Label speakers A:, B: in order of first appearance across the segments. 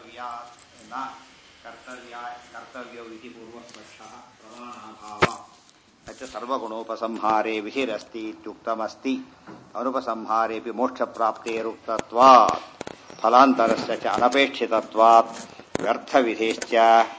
A: ಕರ್ತವ್ಯ ನ ಕರ್ತವ್ಯ ಕರ್ತವ್ಯವಿತಿ ಪೂರ್ವಪಕ್ಷಃ ಪ್ರಮಾಣಾಭಾವ ಅಚ್ಚ ಸರ್ವಗುಣೋಪಸಂಹಾರೇ ವಿಧಿರಸ್ತಿ ಇತ್ಯುಕ್ತಮಸ್ತಿ ಅನುಪಸಂಹಾರೇಪಿ ಮೋಕ್ಷಪ್ರಾಪ್ತೇರುಕ್ತತ್ವಾತ್ ಫಲಾಂತರಸ್ಯ ಚ ಅನಪೇಕ್ಷಿತತ್ವಾತ್ ವ್ಯರ್ಥವಿಧೇಶ್ಚ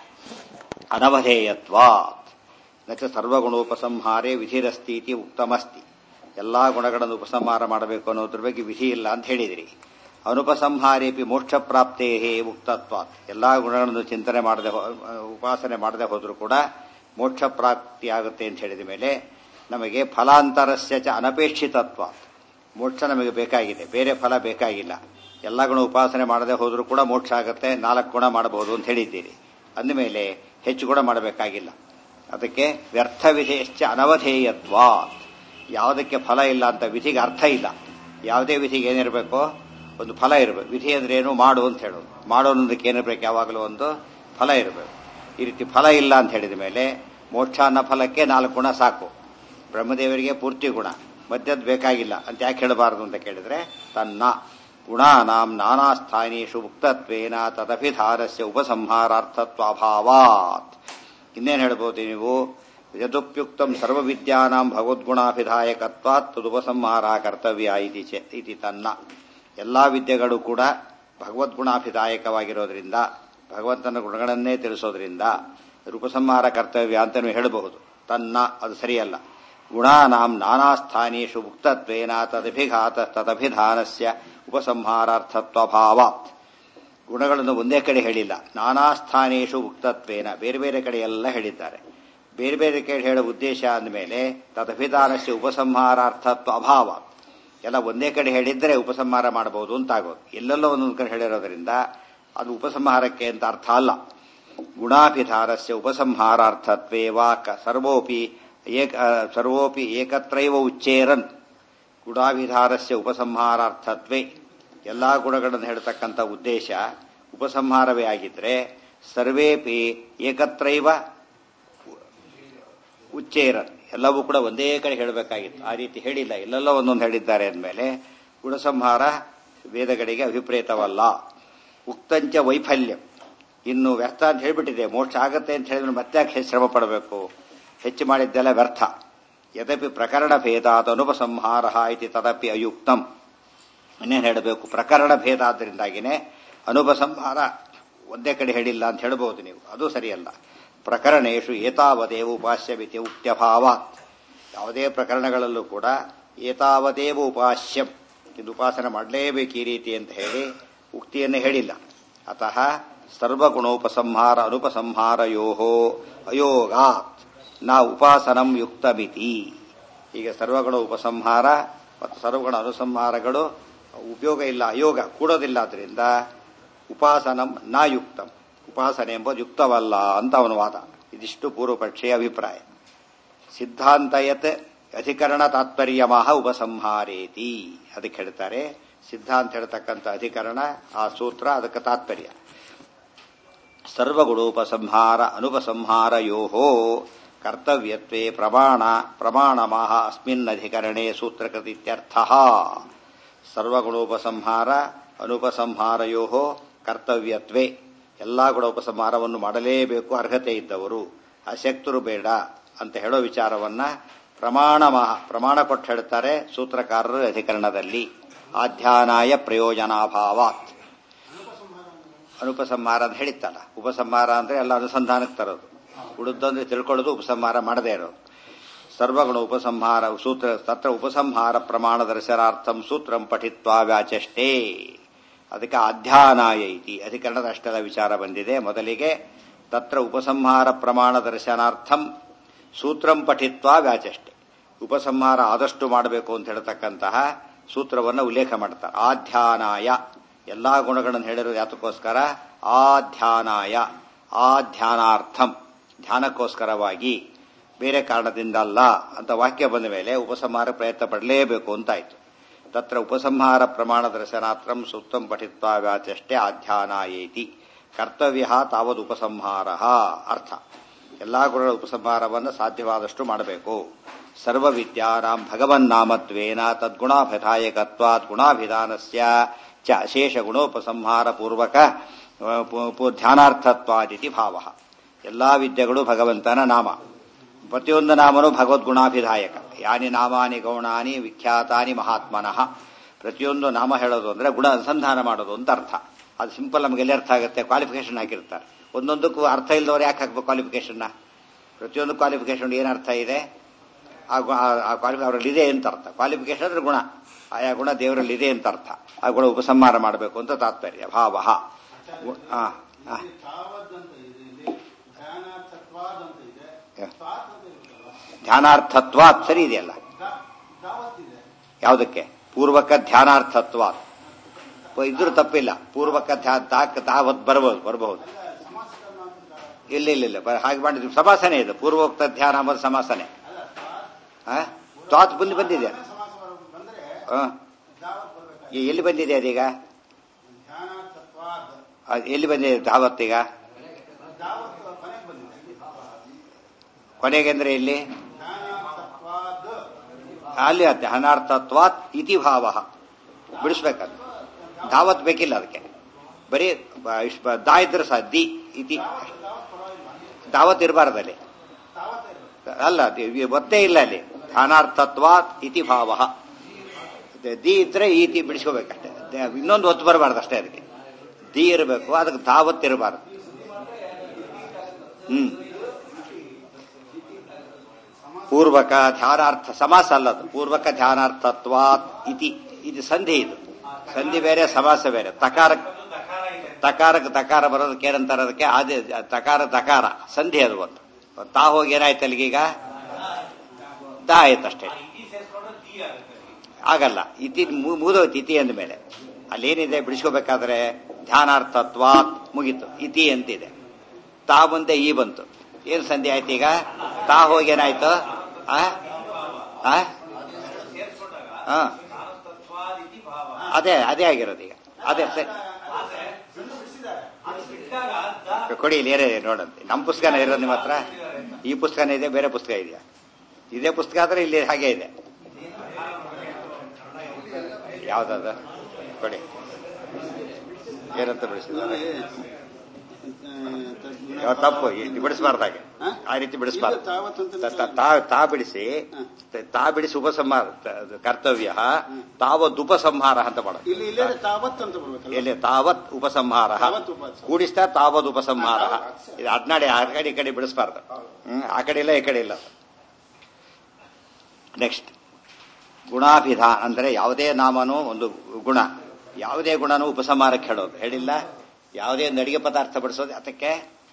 A: ಅನವಧೇಯತ್ವಾತ್ ನ ಚ ಸರ್ವಗುಣೋಪಸಂಹಾರೇ ವಿಧಿರಸ್ತಿ ಇತಿ ಉಕ್ತಮಸ್ತಿ ಎಲ್ಲಾ ಗುಣಗಳನ್ನು ಉಪಸಂಹಾರ ಮಾಡಬೇಕು ಅನ್ನೋದ್ರ ಬಗ್ಗೆ ವಿಧಿ ಇಲ್ಲ ಅಂತ ಹೇಳಿದಿರಿ ಅನುಪಸಂಹಾರೇಪಿ ಮೋಕ್ಷ ಪ್ರಾಪ್ತೇ ಮುಕ್ತತ್ವ ಎಲ್ಲಾ ಗುಣಗಳನ್ನು ಚಿಂತನೆ ಮಾಡದೆ ಉಪಾಸನೆ ಮಾಡದೆ ಹೋದರೂ ಕೂಡ ಮೋಕ್ಷ ಪ್ರಾಪ್ತಿ ಆಗುತ್ತೆ ಅಂತ ಹೇಳಿದ ಮೇಲೆ ನಮಗೆ ಫಲಾಂತರಸ್ಯ ಚ ಅನಪೇಕ್ಷಿತತ್ವ ಮೋಕ್ಷ ನಮಗೆ ಬೇಕಾಗಿದೆ ಬೇರೆ ಫಲ ಬೇಕಾಗಿಲ್ಲ ಎಲ್ಲ ಗುಣ ಉಪಾಸನೆ ಮಾಡದೆ ಹೋದರೂ ಕೂಡ ಮೋಕ್ಷ ಆಗುತ್ತೆ ನಾಲ್ಕು ಗುಣ ಮಾಡಬಹುದು ಅಂತ ಹೇಳಿದ್ದೀರಿ ಅಂದಮೇಲೆ ಹೆಚ್ಚು ಗುಣ ಮಾಡಬೇಕಾಗಿಲ್ಲ ಅದಕ್ಕೆ ವ್ಯರ್ಥ ವಿಧೇಶ್ಚ ಅನವಧೇಯತ್ವ ಯಾವುದಕ್ಕೆ ಫಲ ಇಲ್ಲ ಅಂತ ವಿಧಿಗೆ ಅರ್ಥ ಇಲ್ಲ ಯಾವುದೇ ವಿಧಿಗೆ ಏನಿರಬೇಕು ಒಂದು ಫಲ ಇರಬೇಕು ವಿಧಿ ಅಂದ್ರೆ ಏನು ಮಾಡು ಅಂತ ಹೇಳೋದು ಮಾಡೋ ಅನ್ನೋದಕ್ಕೆ ಏನಿರ್ಬೇಕು ಯಾವಾಗಲೂ ಒಂದು ಫಲ ಇರಬೇಕು ಈ ರೀತಿ ಫಲ ಇಲ್ಲ ಅಂತ ಹೇಳಿದ ಮೇಲೆ ಮೋಕ್ಷ ಅನ್ನೋ ಫಲಕ್ಕೆ ನಾಲ್ಕು ಗುಣ ಸಾಕು ಬ್ರಹ್ಮದೇವರಿಗೆ ಪೂರ್ತಿ ಗುಣ ಮಧ್ಯದ ಬೇಕಾಗಿಲ್ಲ ಅಂತ ಯಾಕೆ ಹೇಳಬಾರದು ಅಂತ ಕೇಳಿದ್ರೆ ತನ್ನ ಗುಣಾನಾಂ ನಾನಾ ಸ್ಥಾನೇಶು ಮುಕ್ತತ್ವೇನ ತದಭಿಧಾರಸ್ಯ ಉಪಸಂಹಾರಾರ್ಥತ್ವಾಭಾವಾತ್ ಇನ್ನೇನು ಹೇಳ್ಬೋದು ನೀವು ಯದುಪ್ಯುಕ್ತಂ ಸರ್ವವಿದ್ಯಾನಾಂ ಭಗವದ್ಗುಣಾಭಿಧಾಯಕತ್ವಾತ್ ತದುಪಸಂಹಾರ ಕರ್ತವ್ಯ ಇತಿ ಚೆ- ಇತಿ ತನ್ನ ಎಲ್ಲಾ ವಿದ್ಯೆಗಳು ಕೂಡ ಭಗವದ್ಗುಣಾಭಿದಾಯಕವಾಗಿರೋದ್ರಿಂದ ಭಗವಂತನ ಗುಣಗಳನ್ನೇ ತಿಳಿಸೋದ್ರಿಂದ ಉಪಸಂಹಾರ ಕರ್ತವ್ಯ ಅಂತಲೂ ಹೇಳಬಹುದು ತನ್ನ ಅದು ಸರಿಯಲ್ಲ ಗುಣಾನಾಂ ನಾನಾ ಸ್ಥಾನೇಶು ಮುಕ್ತತ್ವೇನ ತದಭಿಘಾತ ತದಭಿಧಾನಸ್ಯ ಉಪಸಂಹಾರಾರ್ಥತ್ವಭಾವಾತ್ ಗುಣಗಳನ್ನು ಒಂದೇ ಕಡೆ ಹೇಳಿಲ್ಲ ನಾನಾ ಸ್ಥಾನೇಶು ಮುಕ್ತತ್ವೇನ ಬೇರೆ ಬೇರೆ ಕಡೆ ಎಲ್ಲ ಹೇಳಿದ್ದಾರೆ ಬೇರೆ ಬೇರೆ ಕಡೆ ಹೇಳೋ ಉದ್ದೇಶ ಅಂದಮೇಲೆ ತದಭಿಧಾನಸ್ಯ ಉಪಸಂಹಾರಾರ್ಥತ್ವ ಅಭಾವ ಎಲ್ಲ ಒಂದೇ ಕಡೆ ಹೇಳಿದ್ರೆ ಉಪಸಂಹಾರ ಮಾಡಬಹುದು ಅಂತಾಗೋದು ಎಲ್ಲೆಲ್ಲೋ ಒಂದೊಂದು ಕಡೆ ಹೇಳಿರೋದ್ರಿಂದ ಅದು ಉಪಸಂಹಾರಕ್ಕೆ ಅಂತ ಅರ್ಥ ಅಲ್ಲ ಗುಣಾಭಿಧಾನಸ್ಯ ಉಪಸಂಹಾರಾರ್ಥತ್ವೇ ವಾಕ್ ಸರ್ವೋಪಿ ಏಕ ಸರ್ವೋಪಿ ಏಕತ್ರೈವ ಉಚ್ಚೇರನ್ ಗುಣಾಭಿಧಾನಸ್ಯ ಉಪಸಂಹಾರಾರ್ಥತ್ವೇ ಎಲ್ಲಾ ಗುಣಗಳನ್ನು ಹೇಳ್ತಕ್ಕಂಥ ಉದ್ದೇಶ ಉಪಸಂಹಾರವೇ ಆಗಿದ್ರೆ ಸರ್ವೇಪಿ ಏಕತ್ರೈವ ಉಚ್ಚೇರನ್ ಎಲ್ಲವೂ ಕೂಡ ಒಂದೇ ಕಡೆ ಹೇಳಬೇಕಾಗಿತ್ತು ಆ ರೀತಿ ಹೇಳಿಲ್ಲ ಎಲ್ಲೆಲ್ಲ ಒಂದೊಂದು ಹೇಳಿದ್ದಾರೆ ಅಂದಮೇಲೆ ಗುಣಸಂಹಾರ ವೇದಗಳಿಗೆ ಅಭಿಪ್ರೇತವಲ್ಲ ಉಕ್ತಂಚ ವೈಫಲ್ಯಂ ಇನ್ನು ವ್ಯರ್ಥ ಅಂತ ಹೇಳ್ಬಿಟ್ಟಿದೆ ಮೋಕ್ಷ ಆಗತ್ತೆ ಅಂತ ಹೇಳಿದ್ರೆ ಮತ್ತೆ ಯಾಕೆ ಹೆಚ್ಚು ಶ್ರಮ ಪಡಬೇಕು ಹೆಚ್ಚು ಮಾಡಿದ್ದೆಲ್ಲ ವ್ಯರ್ಥ ಯದಪಿ ಪ್ರಕರಣ ಭೇದಾದ ಅನುಪಸಂಹಾರ ಇತಿ ತದಪಿ ಅಯುಕ್ತಂ ಇನ್ನೇನು ಹೇಳಬೇಕು ಪ್ರಕರಣ ಭೇದ ಆದ್ದರಿಂದಾಗಿನೇ ಅನುಪಸಂಹಾರ ಒಂದೇ ಕಡೆ ಹೇಳಿಲ್ಲ ಅಂತ ಹೇಳಬಹುದು ನೀವು ಅದು ಸರಿಯಲ್ಲ ಪ್ರಕರಣೇಶು ಏತಾವದೇವ ಉಪಾಸ್ಯವಿತಿ ಉಕ್ತ್ಯಭಾವಾತ್ ಯಾವುದೇ ಪ್ರಕರಣಗಳಲ್ಲೂ ಕೂಡ ಏತಾವದೇವ ಉಪಾಸ್ಯಂ ಇದು ಉಪಾಸನೆ ಮಾಡಲೇಬೇಕು ಈ ರೀತಿ ಅಂತ ಹೇಳಿ ಉಕ್ತಿಯನ್ನು ಹೇಳಿಲ್ಲ ಅತಃ ಸರ್ವಗುಣೋಪಸಂಹಾರ ಅನುಪಸಂಹಾರಯೋ ಅಯೋಗಾತ್ ನಾ ಉಪಾಸನಂ ಯುಕ್ತಮಿತಿ ಈಗ ಸರ್ವಗುಣ ಉಪಸಂಹಾರ ಮತ್ತು ಸರ್ವಗುಣ ಅನುಸಂಹಾರಗಳು ಉಪಯೋಗ ಇಲ್ಲ ಅಯೋಗ ಕೂಡೋದಿಲ್ಲ ಆದ್ರಿಂದ ಉಪಾಸನಂ ನಾ ಯುಕ್ತಂ ಉಪಾಸನೆ ಎಂಬುದು ಯುಕ್ತವಲ್ಲ ಅಂತ ಅವನ ವಾದ ಇದಿಷ್ಟು ಪೂರ್ವಪಕ್ಷೀಯ ಅಭಿಪ್ರಾಯ ಸಿದ್ಧಾಂತಯತ್ ಅಧಿಕರಣ ತಾತ್ಪರ್ಯಮಹ ಉಪಸಂಹಾರೇತಿ ಅದಕ್ಕೆ ಹೇಳ್ತಾರೆ ಸಿದ್ಧಾಂತ ಹೇಳ್ತಕ್ಕಂಥ ಅಧಿಕರಣ ಆ ಸೂತ್ರ ಅದಕ್ಕೆ ತಾತ್ಪರ್ಯ ಸರ್ವಗುಣೋಪಸಂಹಾರ ಅನುಪಸಂಹಾರಯೋ ಕರ್ತವ್ಯತ್ವೇ ಪ್ರಮಾಣ ಪ್ರಮಾಣಮಃ ಅಸ್ಮಿನ್ ಅಧಿಕರಣೆ ಸೂತ್ರಕೃತಿತ್ಯರ್ಥ ಸರ್ವಗುಣೋಪಸಂಹಾರ ಅನುಪಸಂಹಾರಯೋ ಕರ್ತವ್ಯತ್ವೇ ಎಲ್ಲಾ ಗುಣ ಉಪಸಂಹಾರವನ್ನು ಮಾಡಲೇಬೇಕು ಅರ್ಹತೆ ಇದ್ದವರು ಅಶಕ್ತರು ಬೇಡ ಅಂತ ಹೇಳೋ ವಿಚಾರವನ್ನ ಪ್ರಮಾಣಮಃ ಪ್ರಮಾಣ ಕೊಟ್ಟು ಹೇಳ್ತಾರೆ ಸೂತ್ರಕಾರರ ಅಧಿಕರಣದಲ್ಲಿ ಆಧ್ಯಾನಾಯ ಪ್ರಯೋಜನಾಭಾವಾತ್ ಅನುಪಸಂಹಾರ ಅಂತ ಹೇಳಿತ್ತಲ್ಲ ಉಪಸಂಹಾರ ಅಂದ್ರೆ ಎಲ್ಲ ಅನುಸಂಧಾನಕ್ಕೆ ತರೋದು ಉಳಿದಂದ್ರೆ ತಿಳ್ಕೊಳ್ಳೋದು ಉಪಸಂಹಾರ ಮಾಡದೇ ಇರೋದು ಸರ್ವಗುಣ ಉಪಸಂಹಾರ ಸೂತ್ರ ತತ್ರ ಉಪಸಂಹಾರ ಪ್ರಮಾಣ ದರ್ಶನಾರ್ಥಂ ಸೂತ್ರಂ ಪಠಿತ್ವಾ ವ್ಯಾಚಷ್ಟೇ ಅದಕ್ಕೆ ಅಧ್ಯಾನಾಯ ಇತಿ ಅಧಿಕರಣದ ಅಷ್ಟೆಲ್ಲ ವಿಚಾರ ಬಂದಿದೆ ಮೊದಲಿಗೆ ತತ್ರ ಉಪಸಂಹಾರ ಪ್ರಮಾಣ ದರ್ಶನಾರ್ಥಂ ಸೂತ್ರಂ ಪಠಿತ್ವಾ ವ್ಯಾಚಷ್ಟೆ ಉಪಸಂಹಾರ ಆದಷ್ಟು ಮಾಡಬೇಕು ಅಂತ ಹೇಳ್ತಕ್ಕಂತಹ ಸೂತ್ರವನ್ನು ಉಲ್ಲೇಖ ಮಾಡ್ತಾರೆ ಆಧ್ಯಾನಾಯ ಎಲ್ಲಾ ಗುಣಗಳನ್ನು ಹೇಳಿರೋದು ಯಾತಕ್ಕೋಸ್ಕರ ಆಧ್ಯಾನಾಯ ಆಧ್ಯಾನಾರ್ಥಂ ಧ್ಯಾನಕ್ಕೋಸ್ಕರವಾಗಿ ಬೇರೆ ಕಾರಣದಿಂದ ಅಲ್ಲ ಅಂತ ವಾಕ್ಯ ಬಂದ ಮೇಲೆ ಉಪಸಂಹಾರ ಪ್ರಯತ್ನ ಪಡಲೇಬೇಕು ಅಂತಾಯ್ತು ತತ್ರ ಉಪಸಂಹಾರ ಪ್ರಮಾಣ ದರ್ಶನಾತ್ರಂ ಸೂಕ್ತಂ ಪಠಿತ್ವಾ ವ್ಯಾಚಷ್ಟೇ ಆಧ್ಯಾನಾಯೇತಿ ಕರ್ತವ್ಯ ತಾವದ್ ಉಪಸಂಹಾರ ಅರ್ಥ ಎಲ್ಲಾ ಗುಣಗಳ ಉಪಸಂಹಾರವನ್ನು ಸಾಧ್ಯವಾದಷ್ಟು ಮಾಡಬೇಕು ಸರ್ವವಿದ್ಯಾನಾಂ ಭಗವನ್ನಾಮತ್ವೇನ ತದ್ಗುಣಾಭಿಧಾಯಕತ್ವಾತ್ ಗುಣಾಭಿಧಾನಸ್ಯ ಚ ಅಶೇಷ ಗುಣೋಪಸಂಹಾರ ಪೂರ್ವಕ ಧ್ಯಾನಾರ್ಥತ್ವಾದಿತಿ ಭಾವ ಎಲ್ಲಾ ವಿದ್ಯೆಗಳು ಭಗವಂತನ ನಾಮ ಪ್ರತಿಯೊಂದು ನಾಮನು ಭಗವದ್ಗುಣಾಭಿಧಾಯಕ ಯಾನಿ ನಾಮಾನಿ ಗೌಣಾನಿ ವಿಖ್ಯಾತಾನಿ ಮಹಾತ್ಮನಃ ಪ್ರತಿಯೊಂದು ನಾಮ ಹೇಳೋದು ಅಂದ್ರೆ ಗುಣ ಅನುಸಂಧಾನ ಮಾಡೋದು ಅಂತ ಅರ್ಥ ಅದು ಸಿಂಪಲ್ ನಮಗೆಲ್ಲ ಅರ್ಥ ಆಗುತ್ತೆ ಕ್ವಾಲಿಫಿಕೇಶನ್ ಹಾಕಿರ್ತಾರೆ ಒಂದೊಂದಕ್ಕೂ ಅರ್ಥ ಇಲ್ಲದವ್ರು ಯಾಕೆ ಹಾಕ್ಬೇಕು ಕ್ವಾಲಿಫಿಕೇಶನ್ನ ಪ್ರತಿಯೊಂದು ಕ್ವಾಲಿಫಿಕೇಶನ್ ಏನು ಅರ್ಥ ಇದೆ ಆ ಕ್ವಾಲಿಫಿ ಅವರಲ್ಲಿ ಇದೆ ಅಂತ ಅರ್ಥ ಕ್ವಾಲಿಫಿಕೇಶನ್ ಅಂದ್ರೆ ಗುಣ ಆಯಾ ಗುಣ ದೇವರಲ್ಲಿ ಇದೆ ಅಂತ ಅರ್ಥ ಆ ಗುಣ ಉಪಸಂಹಾರ ಮಾಡಬೇಕು ಅಂತ ತಾತ್ಪರ್ಯ ಭಾವ ಧ್ಯಾನಾರ್ಥತ್ವ ಸರಿ ಇದೆಯಲ್ಲ ಯಾವುದಕ್ಕೆ ಪೂರ್ವಕ ಧ್ಯಾನಾರ್ಥತ್ವ ಇದ್ರೂ ತಪ್ಪಿಲ್ಲ ಪೂರ್ವಕ ತಾಕ್ ತಾವತ್ ಬರಬಹುದು ಬರಬಹುದು ಇಲ್ಲ ಇಲ್ಲ ಇಲ್ಲ ಹಾಗೆ ಮಾಡಿದ್ವಿ ಸಮಾಸನೆ ಇದು ಪೂರ್ವೋಕ್ತ ಧ್ಯಾನ ಅಂಬದು ಸಮಾಸನೆ ತ್ವಾತ್ ಬಂದು ಬಂದಿದೆ ಎಲ್ಲಿ ಬಂದಿದೆ ಅದೀಗ ಎಲ್ಲಿ ಬಂದಿದೆ ಧಾವತ್ತೀಗ ಕೊನೆಗೆ ಅಂದ್ರೆ ಇಲ್ಲಿ ಅಲ್ಲಿ ಧ್ಯಾನಾರ್ಥತ್ವಾತ್ ಇತಿ ಭಾವ ಬಿಡಿಸ್ಬೇಕದು ಧಾವತ್ ಬೇಕಿಲ್ಲ ಅದಕ್ಕೆ ಬರೀ ದಾ ಇದ್ರೆ ಸಹ ದಿ ಇತಿ ದಾವತ್ ಇರಬಾರ್ದಲ್ಲಿ ಅಲ್ಲ ಒತ್ತೇ ಇಲ್ಲ ಅಲ್ಲಿ ಧ್ಯಾನಾರ್ಥತ್ವಾತ್ ಇತಿ ಭಾವ ದಿ ಇದ್ರೆ ಈತಿ ಬಿಡಿಸ್ಕೋಬೇಕಷ್ಟೇ ಇನ್ನೊಂದು ಒತ್ತು ಬರಬಾರ್ದು ಅಷ್ಟೇ ಅದಕ್ಕೆ ದಿ ಇರಬೇಕು ಅದಕ್ಕೆ ದಾವತ್ ಇರಬಾರ್ದು ಹ್ಮ್ ಪೂರ್ವಕ ಧ್ಯಾನಾರ್ಥ ಸಮಾಸ ಅಲ್ಲದು ಪೂರ್ವಕ ಧ್ಯಾನಾರ್ಥತ್ವಾತ್ ಇತಿ ಇದು ಸಂಧಿ ಇದು ಸಂಧಿ ಬೇರೆ ಸಮಾಸ ಬೇರೆ ತಕಾರ ತಕಾರಕ್ಕೆ ತಕಾರ ಬರೋದಕ್ಕೆ ಏನಂತಾರೆ ಅದಕ್ಕೆ ಆದಿ ತಕಾರ ತಕಾರ ಸಂಧಿ ಅದು ಒಂದು ತಾ ಹೋಗಿ ಏನಾಯ್ತು ಅಲ್ಲಿಗೀಗ ದಾ ಆಯ್ತಷ್ಟೇ ಆಗಲ್ಲ ಇತಿ ಮುಗಿದೋಯ್ತು ಇತಿ ಅಂದ ಮೇಲೆ ಅಲ್ಲೇನಿದೆ ಬಿಡಿಸ್ಕೋಬೇಕಾದ್ರೆ ಧ್ಯಾನಾರ್ಥತ್ವಾತ್ ಮುಗೀತು ಇತಿ ಅಂತಿದೆ ತಾ ಮುಂದೆ ಈ ಬಂತು ಏನ್ ಸಂಧಿ ಆಯ್ತು ಈಗ ತಾ ಹೋಗಿ ಏನಾಯ್ತು ಆ ಅದೇ ಅದೇ ಆಗಿರೋದು ಈಗ ಅದೇ ಸರಿ ಕೊಡಿ ಇಲ್ಲಿ ಏನೇ ನೋಡಂತೆ ನಮ್ಮ ಪುಸ್ತಕನ ಇರೋದು ನಿಮ್ಮ ಹತ್ರ ಈ ಪುಸ್ತಕನೇ ಇದೆ ಬೇರೆ ಪುಸ್ತಕ ಇದೆಯಾ ಇದೇ ಪುಸ್ತಕ ಆದ್ರೆ ಇಲ್ಲಿ ಹಾಗೆ ಇದೆ ಯಾವ್ದದ ಕೊಡಿ ಏನಂತ ಬಿಡಿಸಿದ್ದಾರೆ ತಪ್ಪು ಬಿಡಿಸಬಾರ್ದು ಹಾಗೆ ಆ ರೀತಿ ಬಿಡಿಸಬಾರ್ದು ತಾ ಬಿಡಿಸಿ ತಾ ಬಿಡಿಸಿ ಉಪಸಂಹಾರ ಕರ್ತವ್ಯ ತಾವದ್ ಉಪಸಂಹಾರ ಅಂತ ಮಾಡೋದು ಎಲ್ಲಿ ತಾವತ್ ಉಪಸಂಹಾರ ಕೂಡಿಸ್ತಾ ತಾವದ್ ಉಪಸಂಹಾರ ಇದು ಹದ್ನಾಡಿ ಆ ಕಡೆ ಈ ಕಡೆ ಬಿಡಿಸಬಾರ್ದು ಹ್ಮ್ ಆ ಕಡೆ ಇಲ್ಲ ಈ ಕಡೆ ಇಲ್ಲ ನೆಕ್ಸ್ಟ್ ಗುಣಾಭಿಧಾನ ಅಂದ್ರೆ ಯಾವುದೇ ನಾಮನೂ ಒಂದು ಗುಣ ಯಾವುದೇ ಗುಣನೂ ಉಪಸಂಹಾರಕ್ಕೆ ಹೇಳೋದು ಹೇಳಿಲ್ಲ ಯಾವುದೇ ಒಂದು ಅಡಿಗೆ ಪದಾರ್ಥ ಬಡಿಸೋದು ಯಾತಕ್ಕೆ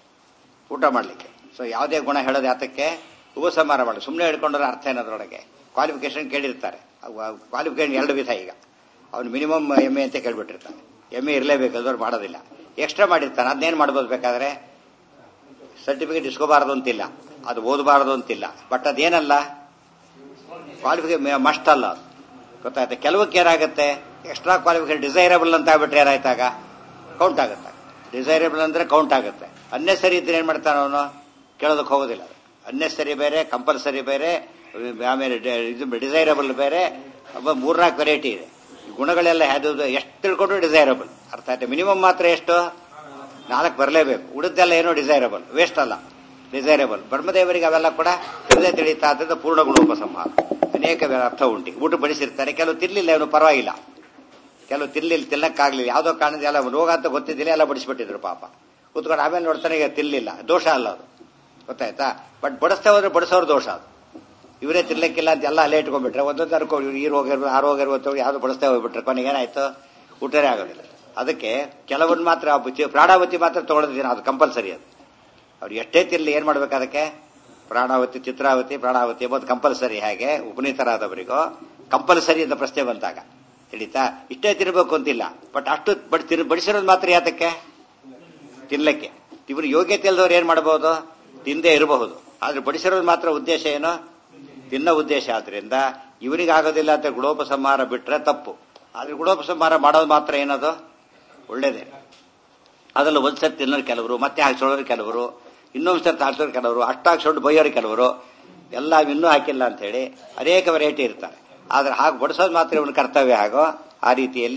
A: ಊಟ ಮಾಡಲಿಕ್ಕೆ ಸೊ ಯಾವುದೇ ಗುಣ ಹೇಳೋದು ಯಾತಕ್ಕೆ ಉಪಸಂಹಾರ ಮಾಡಿ ಸುಮ್ಮನೆ ಹಿಡ್ಕೊಂಡ್ರೆ ಅರ್ಥ ಏನದ್ರೊಳಗೆ ಕ್ವಾಲಿಫಿಕೇಶನ್ ಕೇಳಿರ್ತಾರೆ ಕ್ವಾಲಿಫಿಕೇಶನ್ ಎರಡು ವಿಧ ಈಗ ಅವ್ನು ಮಿನಿಮಮ್ ಎಮ್ ಎ ಅಂತ ಕೇಳ್ಬಿಟ್ಟಿರ್ತಾನೆ ಎಮ್ ಎ ಇರಲೇಬೇಕು ಅದವ್ರು ಮಾಡೋದಿಲ್ಲ ಎಕ್ಸ್ಟ್ರಾ ಮಾಡಿರ್ತಾನೆ ಅದನ್ನೇನು ಮಾಡ್ಬೋದು ಬೇಕಾದ್ರೆ ಸರ್ಟಿಫಿಕೇಟ್ ಇಸ್ಕೋಬಾರದು ಅಂತಿಲ್ಲ ಅದು ಓದಬಾರದು ಅಂತಿಲ್ಲ ಬಟ್ ಅದೇನಲ್ಲ ಕ್ವಾಲಿಫಿಕೇಶನ್ ಮಸ್ಟ್ ಅಲ್ಲ ಅದು ಗೊತ್ತಾಯ್ತು ಕೆಲವಕ್ಕೆ ಏನಾಗುತ್ತೆ ಎಕ್ಸ್ಟ್ರಾ ಕ್ವಾಲಿಫಿಕೇಶನ್ ಡಿಸೈರಬಲ್ ಅಂತ ಆಗ್ಬಿಟ್ರೆ ಏನಾಯ್ತಾಗ ಕೌಂಟ್ ಆಗುತ್ತೆ ಡಿಸೈರಬಲ್ ಅಂದ್ರೆ ಕೌಂಟ್ ಆಗುತ್ತೆ ಅನ್ನೆಸರಿ ಇದ್ರೆ ಏನ್ ಮಾಡ್ತಾನೆ ಅವನು ಕೇಳೋದಕ್ಕೆ ಹೋಗೋದಿಲ್ಲ ಅನ್ನೆಸರಿ ಬೇರೆ ಕಂಪಲ್ಸರಿ ಬೇರೆ ಆಮೇಲೆ ಇದು ಡಿಸೈರಬಲ್ ಬೇರೆ ಮೂರ್ನಾಲ್ಕು ವೆರೈಟಿ ಇದೆ ಗುಣಗಳೆಲ್ಲ ಯಾವ್ದು ಎಷ್ಟು ತಿಳ್ಕೊಂಡ್ರು ಡಿಸೈರಬಲ್ ಅರ್ಥ ಆಯ್ತು ಮಿನಿಮಮ್ ಮಾತ್ರ ಎಷ್ಟು ನಾಲ್ಕು ಬರಲೇಬೇಕು ಉಳಿದೆಲ್ಲ ಏನೋ ಡಿಸೈರಬಲ್ ವೇಸ್ಟ್ ಅಲ್ಲ ಡಿಸೈರಬಲ್ ಬ್ರಹ್ಮದೇವರಿಗೆ ಅವೆಲ್ಲ ಕೂಡ ತಿಳಿದೇ ತಿಳಿತಾ ಆದ್ರಿಂದ ಪೂರ್ಣ ಗುಣೋಪಸಂಹಾರ ಅನೇಕ ಅರ್ಥ ಉಂಟು ಊಟ ಬಡಿಸಿರ್ತಾರೆ ಕೆಲವು ತಿರ್ಲಿಲ್ಲ ಅವನು ಪರವಾಗಿಲ್ಲ ಕೆಲವು ತಿರ್ಲಿಲ್ಲ ತಿನ್ನಕ್ಕಾಗ್ಲಿಲ್ಲ ಯಾವುದೋ ಕಾರಣದ ಎಲ್ಲ ರೋಗ ಅಂತ ಗೊತ್ತಿದ್ದಿಲ್ಲ ಎಲ್ಲ ಬಡಿಸ್ಬಿಟ್ಟಿದ್ರು ಪಾಪ ಕೂತ್ಕೊಂಡು ಆಮೇಲೆ ನೋಡ್ತಾನೆ ಈಗ ತಿರ್ಲಿಲ್ಲ ದೋಷ ಅಲ್ಲ ಅದು ಗೊತ್ತಾಯ್ತಾ ಬಟ್ ಬಡಿಸ್ತಾ ಹೋದ್ರೆ ಬಡಿಸೋರು ದೋಷ ಅದು ಇವರೇ ತಿರ್ಲಿಕ್ಕಿಲ್ಲ ಅಂತ ಎಲ್ಲ ಅಲ್ಲೇ ಇಟ್ಕೊಂಡ್ಬಿಟ್ರೆ ಒಂದೊಂದು ಅರ್ಕೊ ಈ ರೋಗ ಇರ್ಬೋದು ಆ ರೋಗ ಇರ್ಬೋದು ಯಾವ್ದು ಬಡಿಸ್ತಾ ಹೋಗ್ಬಿಟ್ರೆ ಕೊನೆಗೆ ಏನಾಯ್ತು ಊಟನೇ ಆಗೋದಿಲ್ಲ ಅದಕ್ಕೆ ಕೆಲವೊಂದು ಮಾತ್ರ ಪ್ರಾಣಾವತಿ ಮಾತ್ರ ತಗೊಳ್ಳೋದಿನ ಅದು ಕಂಪಲ್ಸರಿ ಅದು ಅವ್ರು ಎಷ್ಟೇ ತಿರ್ಲಿ ಏನ್ ಮಾಡ್ಬೇಕು ಅದಕ್ಕೆ ಪ್ರಾಣಾವತಿ ಚಿತ್ರಾವತಿ ಪ್ರಾಣಾವತಿ ಎಂಬುದು ಕಂಪಲ್ಸರಿ ಹಾಗೆ ಉಪನೀತರಾದವರಿಗೂ ಕಂಪಲ್ಸರಿ ಅಂತ ಪ್ರಶ್ನೆ ಬಂದಾಗ ತಿಳಿತಾ ಇಷ್ಟೇ ತಿನ್ಬೇಕು ಅಂತಿಲ್ಲ ಬಟ್ ಅಷ್ಟು ಬಟ್ ತಿನ್ ಬಡಿಸಿರೋದು ಮಾತ್ರ ಯಾತಕ್ಕೆ ತಿನ್ಲಕ್ಕೆ ಇವರು ಯೋಗ್ಯತೆ ಇಲ್ದವ್ರು ಏನ್ ಮಾಡಬಹುದು ತಿಂದೇ ಇರಬಹುದು ಆದ್ರೆ ಬಡಿಸಿರೋದು ಮಾತ್ರ ಉದ್ದೇಶ ಏನು ತಿನ್ನೋ ಉದ್ದೇಶ ಆದ್ರಿಂದ ಇವನಿಗೆ ಆಗೋದಿಲ್ಲ ಅಂತ ಗುಣೋಪಸಂಹಾರ ಬಿಟ್ರೆ ತಪ್ಪು ಆದ್ರೆ ಗುಣೋಪಸಂಹಾರ ಮಾಡೋದು ಮಾತ್ರ ಏನದು ಒಳ್ಳೇದೇ ಅದರಲ್ಲಿ ಒಂದ್ಸತಿ ತಿನ್ನೋರು ಕೆಲವರು ಮತ್ತೆ ಹಾಕ್ಸೋರು ಕೆಲವರು ಇನ್ನೊಂದು ಸರ್ತಿ ಹಾಕ್ಸೋರು ಕೆಲವರು ಅಷ್ಟು ಹಾಕ್ಸೋಡು ಬೈಯೋರು ಕೆಲವರು ಎಲ್ಲ ಇನ್ನೂ ಹಾಕಿಲ್ಲ ಅಂತ ಹೇಳಿ ಅನೇಕ ವೆರೈಟಿ ಇರ್ತಾರೆ ಆದ್ರೆ ಹಾಗೆ ಬಡಿಸೋದು ಮಾತ್ರ ಇವನು ಕರ್ತವ್ಯ ಆಗೋ ಆ ರೀತಿಯಲ್ಲಿ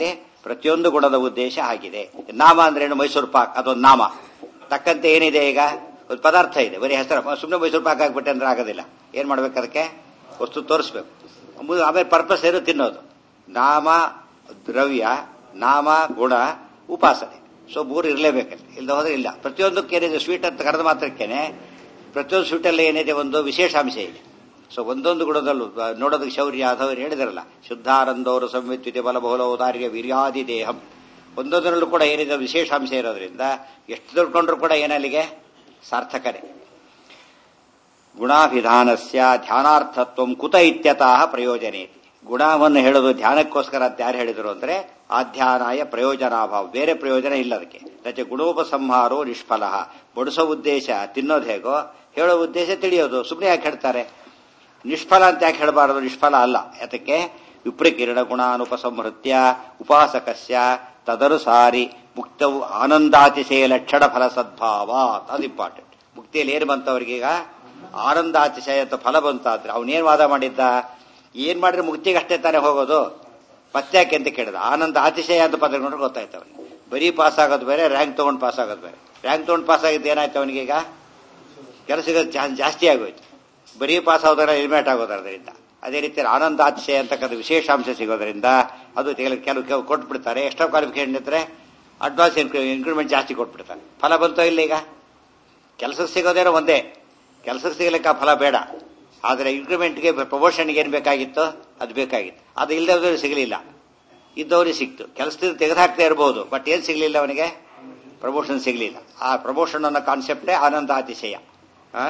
A: ಪ್ರತಿಯೊಂದು ಗುಣದ ಉದ್ದೇಶ ಆಗಿದೆ ನಾಮ ಅಂದ್ರೇನು ಮೈಸೂರು ಪಾಕ್ ಅದೊಂದು ನಾಮ ತಕ್ಕಂತೆ ಏನಿದೆ ಈಗ ಒಂದು ಪದಾರ್ಥ ಇದೆ ಬರೀ ಹೆಸರು ಸುಮ್ಮನೆ ಮೈಸೂರು ಪಾಕ್ ಹಾಕ್ಬಿಟ್ಟೆ ಅಂದ್ರೆ ಆಗೋದಿಲ್ಲ ಏನ್ ಮಾಡ್ಬೇಕು ಅದಕ್ಕೆ ವಸ್ತು ತೋರಿಸ್ಬೇಕು ಮು- ಆಮೇಲೆ ಪರ್ಪಸ್ ಏನು ತಿನ್ನೋದು ನಾಮ ದ್ರವ್ಯ ನಾಮ ಗುಣ ಉಪಾಸನೆ ಸೊ ಮೂರು ಇರಲೇಬೇಕಲ್ಲಿ ಇಲ್ಲದ ಹೋದ್ರೆ ಇಲ್ಲ ಪ್ರತಿಯೊಂದಕ್ಕೆ ಏನಿದೆ ಸ್ವೀಟ್ ಅಂತ ಕರೆದ ಮಾತ್ರಕ್ಕೇನೆ ಪ್ರತಿಯೊಂದು ಸ್ವೀಟಲ್ಲಿ ಏನಿದೆ ಒಂದು ವಿಶೇಷಾಂಶ ಇದೆ ಸೊ ಒಂದೊಂದು ಗುಣದಲ್ಲೂ ಆ, ನೋಡೋದಕ್ಕೆ ಶೌರ್ಯ ಅಥವಾ ಹೇಳಿದಾರಲ್ಲ ಶುದ್ಧಾನಂದವರು ಸಂವಿತ್ವಿತೆ ಬಲಬಹುಲ ಔದಾರ್ಯ ವೀರ್ಯಾದಿ ದೇಹಂ ಒಂದೊಂದರಲ್ಲೂ ಕೂಡ ಏನಿದೆ ವಿಶೇಷಾಂಶ ಇರೋದ್ರಿಂದ ಎಷ್ಟು ತಿಳ್ಕೊಂಡ್ರು ಕೂಡ ಏನಲ್ಲಿಗೆ ಸಾರ್ಥಕನೇ ಗುಣಾಭಿಧಾನಸ್ಯ ಧ್ಯಾನಾರ್ಥತ್ವ ಕುತ ಇತ್ಯತಃ ಪ್ರಯೋಜನೇತಿ ಗುಣವನ್ನು ಹೇಳೋದು ಧ್ಯಾನಕ್ಕೋಸ್ಕರ ಅಂತ ಯಾರು ಹೇಳಿದ್ರು ಅಂದ್ರೆ ಆಧ್ಯಾನಾಯ ಪ್ರಯೋಜನಾಭಾವ ಬೇರೆ ಪ್ರಯೋಜನ ಇಲ್ಲ ಅದಕ್ಕೆ ರಚೆ ಗುಣೋಪಸಂಹಾರೋ ನಿಷ್ಫಲ ಬಡಿಸೋ ಉದ್ದೇಶ ತಿನ್ನೋದು ಹೇಗೋ ಹೇಳೋ ಉದ್ದೇಶ ತಿಳಿಯೋದು ಸುಮ್ಮನೆ ಯಾಕೆ ಹೇಳ್ತಾರೆ ನಿಷ್ಫಲ ಅಂತ ಯಾಕೆ ಹೇಳಬಾರದು ನಿಷ್ಫಲ ಅಲ್ಲ ಯಾತಕ್ಕೆ ವಿಪ್ರಕಿರಣ ಗುಣಾನುಪಸಂಹೃತ್ಯ ಉಪಾಸಕಸ್ಯ ತದನುಸಾರಿ ಮುಕ್ತವು ಆನಂದಾತಿಶಯ ಲಕ್ಷಣ ಫಲ ಸದ್ಭಾವ ಅದು ಇಂಪಾರ್ಟೆಂಟ್ ಮುಕ್ತಿಯಲ್ಲಿ ಏನು ಬಂತವ್ರಿಗೀಗ ಆನಂದಾತಿಶಯ ಅಂತ ಫಲ ಬಂತಾದ್ರೆ ಅವನೇನ್ ವಾದ ಮಾಡಿದ್ದ ಏನ್ ಮಾಡಿದ್ರೆ ಮುಕ್ತಿಗೆ ಅಷ್ಟೇ ತಾನೇ ಹೋಗೋದು ಪತ್ಯಾಕೆ ಅಂತ ಕೇಳಿದ ಆನಂದ ಅತಿಶಯ ಅಂತ ಪದ ನೋಡ್ರೆ ಗೊತ್ತಾಯ್ತು ಅವನಿಗೆ ಬರೀ ಪಾಸ್ ಆಗೋದು ಬೇರೆ ರ್ಯಾಂಕ್ ತಗೊಂಡು ಪಾಸ್ ಆಗೋದು ಬೇರೆ ರ್ಯಾಂಕ್ ತಗೊಂಡು ಪಾಸ್ ಆಗಿದ್ದು ಏನಾಯ್ತು ಅವನಿಗೆ ಈಗ ಕೆಲಸ ಜಾಸ್ತಿ ಆಗೋಯ್ತು ಬರೀ ಪಾಸ್ ಆಗೋದ್ರ ಎಲಿಮೇಟ್ ಆಗೋದ್ರ ಅದರಿಂದ ಅದೇ ರೀತಿ ಆನಂದ ಅತಿಶಯ ಅಂತಕ್ಕಂಥ ವಿಶೇಷಾಂಶ ಸಿಗೋದ್ರಿಂದ ಅದು ಕೆಲವು ಕೆಲವು ಕೊಟ್ಬಿಡ್ತಾರೆ ಎಕ್ಸ್ಟ್ರಾ ಕ್ವಾಲಿಫಿಕೇಶನ್ ಇದ್ರೆ ಅಡ್ವಾನ್ಸ್ ಇನ್ಕ್ರಿಮೆಂಟ್ ಜಾಸ್ತಿ ಕೊಟ್ಬಿಡ್ತಾರೆ ಫಲ ಬಂತೋ ಇಲ್ಲ ಈಗ ಕೆಲಸಕ್ಕೆ ಸಿಗೋದೇನೋ ಒಂದೇ ಕೆಲಸಕ್ಕೆ ಸಿಗಲಿಕ್ಕೆ ಆ ಫಲ ಬೇಡ ಆದರೆ ಇನ್ಕ್ರಿಮೆಂಟ್ಗೆ ಪ್ರಮೋಷನ್ಗೆ ಏನು ಬೇಕಾಗಿತ್ತು ಅದು ಬೇಕಾಗಿತ್ತು ಅದು ಇಲ್ಲದವ್ರಿಗೆ ಸಿಗಲಿಲ್ಲ ಇದ್ದವ್ರಿಗೆ ಸಿಕ್ತು ಕೆಲಸದಿಂದ ತೆಗೆದುಹಾಕ್ತಾ ಇರಬಹುದು ಬಟ್ ಏನ್ ಸಿಗಲಿಲ್ಲ ಅವನಿಗೆ ಪ್ರಮೋಷನ್ ಸಿಗಲಿಲ್ಲ ಆ ಪ್ರಮೋಷನ್ ಅನ್ನೋ ಕಾನ್ಸೆಪ್ಟೇ ಆನಂದ ಅತಿಶಯ ಆ?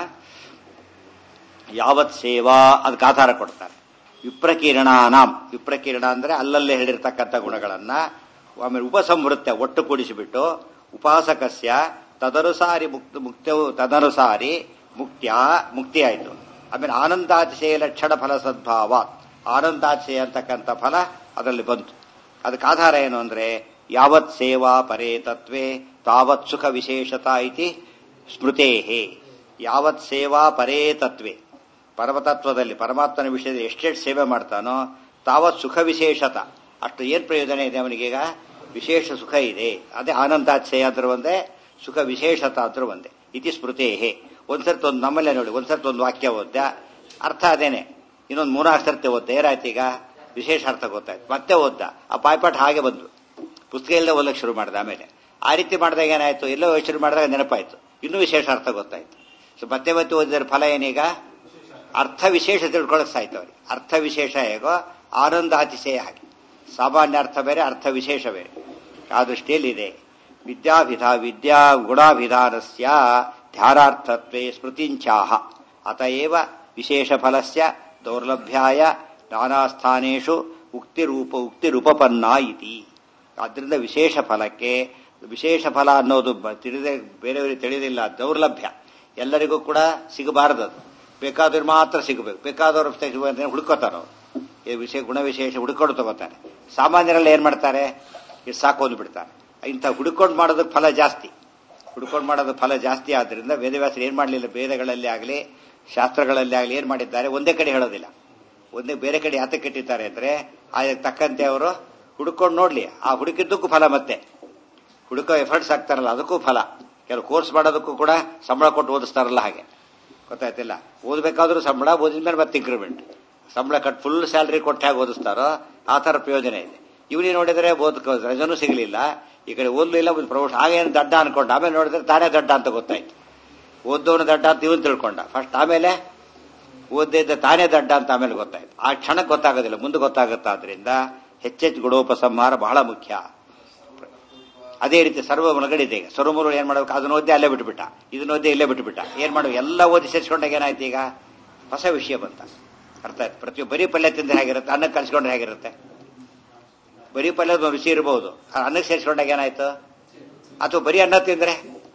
A: ಯಾವತ್ ಸೇವಾ ಅದಕ್ಕೆ ಆಧಾರ ಕೊಡ್ತಾರೆ ವಿಪ್ರಕಿರಣಾನಾಂ ವಿಪ್ರಕಿರಣ ಅಂದ್ರೆ ಅಲ್ಲಲ್ಲೇ ಹೇಳಿರ್ತಕ್ಕಂಥ ಗುಣಗಳನ್ನ ಆಮೇಲೆ ಉಪಸಂವೃತ್ಯ ಒಟ್ಟು ಕೂಡಿಸಿಬಿಟ್ಟು ಉಪಾಸಕಸ್ಯ ತದನುಸಾರಿ ಮುಕ್ತ ಮುಕ್ತವು ತದನುಸಾರಿ ಮುಕ್ತ್ಯ ಮುಕ್ತಿ ಆಯಿತು ಆಮೇಲೆ ಆನಂದಾತಿಶಯ ಲಕ್ಷಣ ಫಲ ಸದ್ಭಾವ ಆನಂದಾತಿಶಯ ಅಂತಕ್ಕಂಥ ಫಲ ಅದರಲ್ಲಿ ಬಂತು ಅದಕ್ಕೆ ಆಧಾರ ಏನು ಅಂದ್ರೆ ಯಾವತ್ ಸೇವಾ ಪರೇ ತತ್ವೇ ತಾವತ್ ಸುಖ ವಿಶೇಷತಾ ಇತಿ ಸ್ಮೃತೇಹೇ ಯಾವತ್ ಸೇವಾ ಪರೇ ತತ್ವೇ ಪರಮತತ್ವದಲ್ಲಿ ಪರಮಾತ್ಮನ ವಿಷಯದಲ್ಲಿ ಎಷ್ಟೆಷ್ಟು ಸೇವೆ ಮಾಡ್ತಾನೋ ತಾವತ್ ಸುಖ ವಿಶೇಷತ ಅಷ್ಟು ಏನ್ ಪ್ರಯೋಜನ ಇದೆ ಅವನಿಗೀಗ ವಿಶೇಷ ಸುಖ ಇದೆ ಅದೇ ಆನಂದಾತಿಶಯ ಅಂದ್ರೂ ಒಂದೇ ಸುಖ ವಿಶೇಷತ ಅಂದ್ರೂ ಒಂದೇ ಇತಿ ಸ್ಮೃತೇಹೇ ಒಂದ್ಸರ್ತಿ ಒಂದು ನಮ್ಮಲ್ಲೇ ನೋಡಿ ಒಂದ್ಸರ್ತಿ ಒಂದು ವಾಕ್ಯ ಓದ್ಯ ಅರ್ಥ ಅದೇನೆ ಇನ್ನೊಂದು ಮೂರ್ನಾಲ್ಕು ಸರ್ತಿ ಓದ್ದೆ ಏನಾಯ್ತು ಈಗ ವಿಶೇಷ ಅರ್ಥ ಗೊತ್ತಾಯ್ತು ಮತ್ತೆ ಓದ್ದ ಆ ಬಾಯ್ಪಾಠ ಹಾಗೆ ಬಂದು ಪುಸ್ತಕ ಇಲ್ಲದೆ ಓದಕ್ಕೆ ಶುರು ಮಾಡಿದೆ ಆಮೇಲೆ ಆ ರೀತಿ ಮಾಡಿದಾಗ ಏನಾಯ್ತು ಎಲ್ಲೋ ಶುರು ಮಾಡಿದಾಗ ನೆನಪಾಯ್ತು ಇನ್ನೂ ವಿಶೇಷ ಅರ್ಥ ಗೊತ್ತಾಯ್ತು ಸೊ ಮತ್ತೆ ಮತ್ತೆ ಓದಿದ್ರ ಫಲ ಏನೀಗ ಅರ್ಥ ವಿಶೇಷ ತಿಳ್ಕೊಳಕ್ ಸಾಯ್ತು ಅವ್ರಿಗೆ ಅರ್ಥ ವಿಶೇಷ ಹೇಗೋ ಆನಂದ ಅತಿಶಯ ಹಾಗೆ ಸಾಮಾನ್ಯ ಅರ್ಥ ಬೇರೆ ಅರ್ಥ ವಿಶೇಷ ಬೇರೆ ಆ ದೃಷ್ಟಿಯಲ್ಲಿ ಇದೆ ವಿದ್ಯಾಭಿಧಾ ವಿದ್ಯಾ ಗುಣಾಭಿಧಾನಸ್ಯ ಧ್ಯಾನಾರ್ಥತ್ವೇ ಸ್ಮೃತಿಂಚಾಹ ಅತಏವ ವಿಶೇಷ ಫಲಸ್ಯ ದೌರ್ಲಭ್ಯಾಯ ನಾನಾ ಸ್ಥಾನೇಶು ಉಕ್ತಿರೂಪ ಉಕ್ತಿರುಪಪನ್ನ ಇತಿ ಆದ್ದರಿಂದ ವಿಶೇಷ ಫಲಕ್ಕೆ ವಿಶೇಷ ಫಲ ಅನ್ನೋದು ಬ- ತಿಳಿದೇ ಬೇರೆಯವರಿಗೆ ತಿಳಿದಿಲ್ಲ ದೌರ್ಲಭ್ಯ ಎಲ್ಲರಿಗೂ ಕೂಡ ಸಿಗಬಾರದು ಅದು ಬೇಕಾದವ್ರು ಮಾತ್ರ ಸಿಗಬೇಕು ಬೇಕಾದವ್ರು ಸಿಗುವಂತ ಹುಡುಕೋತಾರ ಅವರು ಈ ವಿಷಯ ಗುಣ ವಿಶೇಷ ಹುಡುಕೊಂಡು ತಗೋತಾರೆ ಸಾಮಾನ್ಯರೆಲ್ಲ ಏನ್ ಮಾಡ್ತಾರೆ ಇದು ಸಾಕೊಂಡು ಬಿಡ್ತಾರೆ ಇಂಥ ಹುಡುಕೊಂಡು ಮಾಡೋದಕ್ಕೆ ಫಲ ಜಾಸ್ತಿ ಹುಡುಕೊಂಡು ಮಾಡೋದು ಫಲ ಜಾಸ್ತಿ ಆದ್ರಿಂದ ವೇದವ್ಯಾಸರು ಏನ್ ಮಾಡಲಿಲ್ಲ ವೇದಗಳಲ್ಲಿ ಆಗಲಿ ಶಾಸ್ತ್ರಗಳಲ್ಲಿ ಆಗಲಿ ಏನ್ ಮಾಡಿದ್ದಾರೆ ಒಂದೇ ಕಡೆ ಹೇಳೋದಿಲ್ಲ ಒಂದೇ ಬೇರೆ ಕಡೆ ಯಾತಕ್ಕೆ ಇಟ್ಟಿದ್ದಾರೆ ಅಂದ್ರೆ ಅದಕ್ಕೆ ತಕ್ಕಂತೆ ಅವರು ಹುಡುಕೊಂಡು ನೋಡ್ಲಿ ಆ ಹುಡುಕಿದ್ದಕ್ಕೂ ಫಲ ಮತ್ತೆ ಹುಡುಕೋ ಎಫರ್ಟ್ಸ್ ಆಗ್ತಾರಲ್ಲ ಅದಕ್ಕೂ ಫಲ ಕೆಲವು ಕೋರ್ಸ್ ಮಾಡೋದಕ್ಕೂ ಕೂಡ ಸಂಬಳ ಕೊಟ್ಟು ಓದಿಸ್ತಾರಲ್ಲ ಹಾಗೆ ಗೊತ್ತಾಯ್ತಿಲ್ಲ ಓದಬೇಕಾದ್ರೂ ಸಂಬಳ ಓದಿದ್ಮೇಲೆ ಮತ್ತೆ ಇಂಕ್ರಿಮೆಂಟ್ ಸಂಬಳ ಕಟ್ ಫುಲ್ ಸ್ಯಾಲ್ರಿ ಕೊಟ್ಟು ಹೇಗೆ ಓದಿಸ್ತಾರೋ ಆ ಥರ ಪ್ರಯೋಜನ ಇದೆ ಇವನಿ ನೋಡಿದ್ರೆ ಓದಕ್ಕೆ ರಜನೂ ಸಿಗಲಿಲ್ಲ ಈ ಕಡೆ ಓದ್ಲಿಲ್ಲ ಒಂದು ಪ್ರಮೋಷನ್ ಹಾಗೇನು ದಡ್ಡ ಅನ್ಕೊಂಡ ಆಮೇಲೆ ನೋಡಿದ್ರೆ ತಾನೇ ದಡ್ಡ ಅಂತ ಗೊತ್ತಾಯ್ತು ಓದೋನು ದಡ್ಡ ಅಂತ ಇವನ್ ತಿಳ್ಕೊಂಡ ಫಸ್ಟ್ ಆಮೇಲೆ ಓದಿದ್ದ ತಾನೇ ದಡ್ಡ ಅಂತ ಆಮೇಲೆ ಗೊತ್ತಾಯ್ತು ಆ ಕ್ಷಣಕ್ಕೆ ಗೊತ್ತಾಗೋದಿಲ್ಲ ಮುಂದೆ ಗೊತ್ತಾಗುತ್ತೆ ಆದ್ರಿಂದ ಹೆಚ್ಚೆಚ್ಚು ಗುಣೋಪಸಂಹಾರ ಬಹಳ ಮುಖ್ಯ ಅದೇ ರೀತಿ ಸರ್ವ ಒಳಗಡಿದೆ ಈಗ ಸರ್ವಮೂಲ ಏನ್ ಮಾಡ್ಬೇಕು ಅದನ್ನ ಓದಿ ಅಲ್ಲೇ ಬಿಟ್ಬಿಟ್ಟ ಇದನ್ನ ಓದಿ ಇಲ್ಲೇ ಬಿಟ್ಬಿಟ್ಟ ಏನ್ ಮಾಡ್ಬೇಕು ಎಲ್ಲ ಓದಿ ಸೇರಿಸ್ಕೊಂಡಾಗ ಏನಾಯ್ತು ಈಗ ಹೊಸ ವಿಷಯ ಬಂತ ಅರ್ಥ ಆಯ್ತು ಪ್ರತಿ ಬರೀ ಪಲ್ಯ ತಿಂದ್ರೆ ಹೇಗಿರುತ್ತೆ ಅನ್ನಕ್ಕೆ ಕಲ್ಸ್ಕೊಂಡ್ರೆ ಹೇಗಿರುತ್ತೆ ಬರೀ ಪಲ್ಯದ ರುಚಿ ಇರಬಹುದು ಅನ್ನಕ್ಕೆ ಸೇರಿಸ್ಕೊಂಡಾಗ ಏನಾಯ್ತು ಅಥವಾ ಬರೀ ಅನ್ನ ತಿಂದ್ರೆ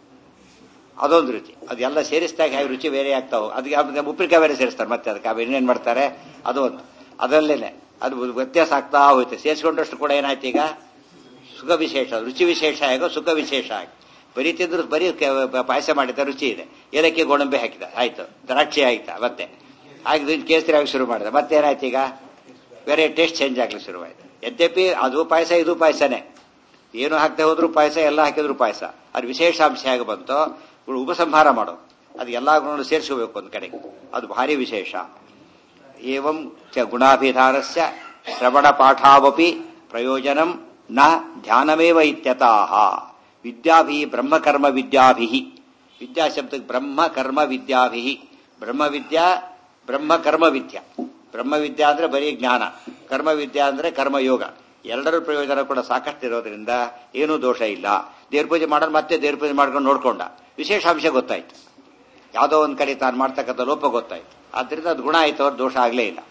A: ಅದೊಂದು ರುಚಿ ಅದೆಲ್ಲ ಸೇರಿಸಿದಾಗ ಹೇಗೆ ರುಚಿ ಬೇರೆ ಆಗ್ತಾವ ಅದಕ್ಕೆ ಆಮೇಲೆ ಉಪ್ಪಿನಕಾಯಿ ಬೇರೆ ಸೇರಿಸ್ತಾರೆ ಮತ್ತೆ ಅದಕ್ಕೆ ಅವು ಇನ್ನೇನ್ ಮಾಡ್ತಾರೆ ಅದು ಒಂದು ಅದರಲ್ಲೇನೆ ಅದು ವ್ಯತ್ಯಾಸ ಆಗ್ತಾ ಹೋಯ್ತು ಸೇರಿಸ್ಕೊಂಡಷ್ಟು ಕೂಡ ಏನಾಯ್ತು ಈಗ ಸುಖ ವಿಶೇಷ ರುಚಿ ವಿಶೇಷ ಹೇಗೋ ಸುಖ ವಿಶೇಷ ಆಗಿ ಬರೀ ತಿಂದ್ರು ಬರೀ ಕೆ- ಪಾಯಸ ಮಾಡಿದ ರುಚಿ ಇದೆ ಏಲಕ್ಕಿ ಗೋಡಂಬಿ ಹಾಕಿದ ಆಯ್ತು ದ್ರಾಕ್ಷಿ ಆಯ್ತಾ ಮತ್ತೆ ಹಾಗೆ ಕೇಸರಿ ಆಗಿ ಶುರು ಮಾಡಿದ ಮತ್ತೆ ಏನಾಯ್ತು ಈಗ ಬೇರೆ ಟೇಸ್ಟ್ ಚೇಂಜ್ ಆಗ್ಲಿಕ್ಕೆ ಶುರುವಾಯ್ತು ಯದ್ಯಪಿ ಅದು ಪಾಯಸ ಇದು ಪಾಯಸನೇ ಏನು ಹಾಕ್ತಾ ಹೋದ್ರು ಪಾಯಸ ಎಲ್ಲ ಹಾಕಿದ್ರು ಪಾಯಸ ಅದು ವಿಶೇಷ ಅಂಶ ಹೇಗೆ ಬಂತು ಇವ್ರು ಉಪಸಂಹಾರ ಮಾಡೋದು ಅದು ಎಲ್ಲ ಗುಣಗಳು ಸೇರಿಸ್ಕೋಬೇಕು ಒಂದು ಕಡೆಗೆ ಅದು ಭಾರಿ ವಿಶೇಷ ಏವಂ ಚ ಗುಣಾಭಿಧಾನಸ್ಯ ಶ್ರವಣ ಪಾಠಾವಪಿ ಪ್ರಯೋಜನಂ ನ ಧ್ಯಾನಮೇವ ಇತ್ಯತಃ ವಿದ್ಯಾಭಿ ಬ್ರಹ್ಮಕರ್ಮ ವಿದ್ಯಾಭಿ ವಿದ್ಯಾ ಶಬ್ದಕ್ಕೆ ಬ್ರಹ್ಮ ಕರ್ಮ ವಿದ್ಯಾಭಿ ಬ್ರಹ್ಮವಿದ್ಯಾ ಬ್ರಹ್ಮ ಕರ್ಮ ವಿದ್ಯಾ ಬ್ರಹ್ಮವಿದ್ಯಾ ಅಂದ್ರೆ ಬರೀ ಜ್ಞಾನ ಕರ್ಮವಿದ್ಯಾ ಅಂದ್ರೆ ಕರ್ಮಯೋಗ ಎರಡರ ಪ್ರಯೋಜನ ಕೂಡ ಸಾಕಷ್ಟು ಇರೋದ್ರಿಂದ ಏನೂ ದೋಷ ಇಲ್ಲ ದೇವ್ರ ಪೂಜೆ ಮಾಡೋದು ಮತ್ತೆ ದೇವ್ರ ಪೂಜೆ ಮಾಡ್ಕೊಂಡು ನೋಡ್ಕೊಂಡ ವಿಶೇಷ ಅಂಶ ಗೊತ್ತಾಯ್ತು ಯಾವುದೋ ಒಂದು ಕಡೆ ತಾನು ಮಾಡ್ತಕ್ಕಂಥ ಲೋಪ ಗೊತ್ತಾಯ್ತು ಆದ್ದರಿಂದ ಅದು ಗುಣ ಆಯ್ತು ಅವ್ರ ದೋಷ ಆಗಲೇ ಇಲ್ಲ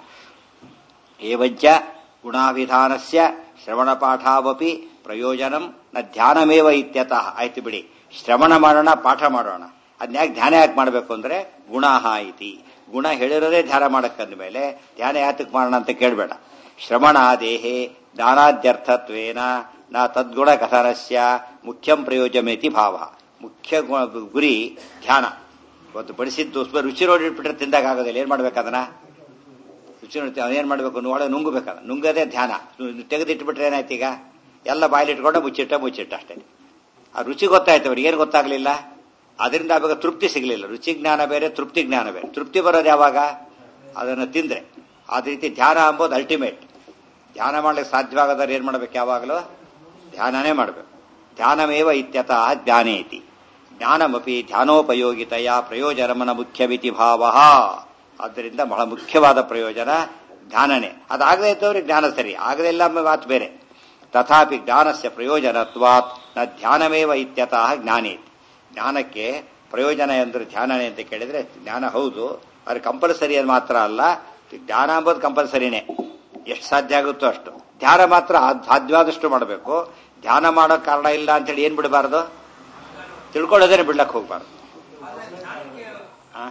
A: ಏವಂಚ ಗುಣಾವಿಧಾನಸ್ಯ ಶ್ರವಣ ಪಾಠಾವಪಿ ಪ್ರಯೋಜನಂ ನ ಧ್ಯಾನಮೇವ ಇತ್ಯತಃ ಆಯ್ತು ಬಿಡಿ ಶ್ರವಣ ಮಾಡೋಣ ಪಾಠ ಮಾಡೋಣ ಅದನ್ನ ಯಾಕೆ ಧ್ಯಾನ ಯಾಕೆ ಮಾಡಬೇಕು ಅಂದ್ರೆ ಗುಣಾಹ ಇತಿ ಗುಣ ಹೇಳಿರೋದೇ ಧ್ಯಾನ ಮಾಡಕ್ಕಂದ ಮೇಲೆ ಧ್ಯಾನ ಯಾತಕ್ಕೆ ಮಾಡೋಣ ಅಂತ ಕೇಳಬೇಡ ಶ್ರವಣ ದೇಹೆ ಜ್ಞಾನಾದ್ಯರ್ಥತ್ವೇನ ನ ತದ್ಗುಣ ಕಥನಸ್ಯ ಮುಖ್ಯಂ ಪ್ರಯೋಜನೇತಿ ಭಾವ ಮುಖ್ಯ ಗು- ಗುರಿ ಧ್ಯಾನ ಇವತ್ತು ಬಡಿಸಿದ್ದು ಸ್ವಲ್ಪ ರುಚಿ ನೋಡಿ ಇಟ್ಬಿಟ್ರೆ ತಿಂದಾಗ ಆಗೋದಿಲ್ಲ ಏನ್ ಮಾಡ್ಬೇಕು ಅದನ್ನ ರುಚಿ ನೋಡಿ ಅದೇನ್ ಮಾಡ್ಬೇಕು ಒಳಗೆ ನುಂಗಬೇಕದ ನುಂಗದೇ ಧ್ಯಾನ ತೆಗೆದಿಟ್ಬಿಟ್ರೆ ಏನಾಯ್ತು ಈಗ ಎಲ್ಲ ಬಾಯಿಲಿಟ್ಕೊಂಡು ಮುಚ್ಚಿಟ್ಟ ಮುಚ್ಚಿಟ್ಟ ಅಷ್ಟೇ ಆ ರುಚಿ ಗೊತ್ತಾಯ್ತು ಅವ್ರಿಗೆ ಏನು ಗೊತ್ತಾಗ್ಲಿಲ್ಲ ಅದರಿಂದ ಆವಾಗ ತೃಪ್ತಿ ಸಿಗಲಿಲ್ಲ ರುಚಿ ಜ್ಞಾನ ಬೇರೆ ತೃಪ್ತಿ ಜ್ಞಾನ ಬೇರೆ ತೃಪ್ತಿ ಬರೋದು ಯಾವಾಗ ಅದನ್ನು ತಿಂದ್ರೆ ಅದೇ ರೀತಿ ಧ್ಯಾನ ಅಂಬೋದು ಅಲ್ಟಿಮೇಟ್ ಧ್ಯಾನ ಮಾಡ್ಲಿಕ್ಕೆ ಸಾಧ್ಯವಾಗದ್ರೆ ಏನ್ ಮಾಡ್ಬೇಕು ಯಾವಾಗಲೂ ಧ್ಯಾನನೇ ಮಾಡಬೇಕು ಧ್ಯಾನಮೇವ ಇತ್ಯತಃ ಜ್ಞಾನೇತಿ ಜ್ಞಾನಮಪಿ ಧ್ಯಾನೋಪಯೋಗಿತೆಯ ಪ್ರಯೋಜನಮನ ಮುಖ್ಯವಿತಿ ಭಾವ ಆದ್ದರಿಂದ ಬಹಳ ಮುಖ್ಯವಾದ ಪ್ರಯೋಜನ ಧ್ಯಾನನೇ ಅದಾಗದೇ ಇದ್ದವ್ರಿಗೆ ಜ್ಞಾನ ಸರಿ ಆಗದೇ ಇಲ್ಲ ಎಂಬ ಮಾತು ಬೇರೆ ತಥಾಪಿ ಜ್ಞಾನಸ್ಯ ಪ್ರಯೋಜನತ್ವಾತ್ ನ ಧ್ಯಾನಮೇವ ಇತ್ಯತಃ ಜ್ಞಾನೇತಿ ಜ್ಞಾನಕ್ಕೆ ಪ್ರಯೋಜನ ಎಂದ್ರೆ ಧ್ಯಾನನೇ ಅಂತ ಕೇಳಿದ್ರೆ ಜ್ಞಾನ ಹೌದು ಅದು ಕಂಪಲ್ಸರಿ ಅದು ಮಾತ್ರ ಅಲ್ಲ ಜ್ಞಾನ ಅಂಬೋದು ಕಂಪಲ್ಸರಿನೇ ಎಷ್ಟು ಸಾಧ್ಯ ಆಗುತ್ತೋ ಅಷ್ಟು ಧ್ಯಾನ ಮಾತ್ರ ಆ- ಸಾಧ್ಯವಾದಷ್ಟು ಮಾಡಬೇಕು ಧ್ಯಾನ ಮಾಡೋ ಕಾರಣ ಇಲ್ಲ ಅಂತೇಳಿ ಏನ್ ಬಿಡಬಾರ್ದು ತಿಳ್ಕೊಳ್ಳೋದೇನೆ ಬಿಡ್ಲಕ್ಕೆ ಹೋಗ್ಬಾರ್ದು ಆ?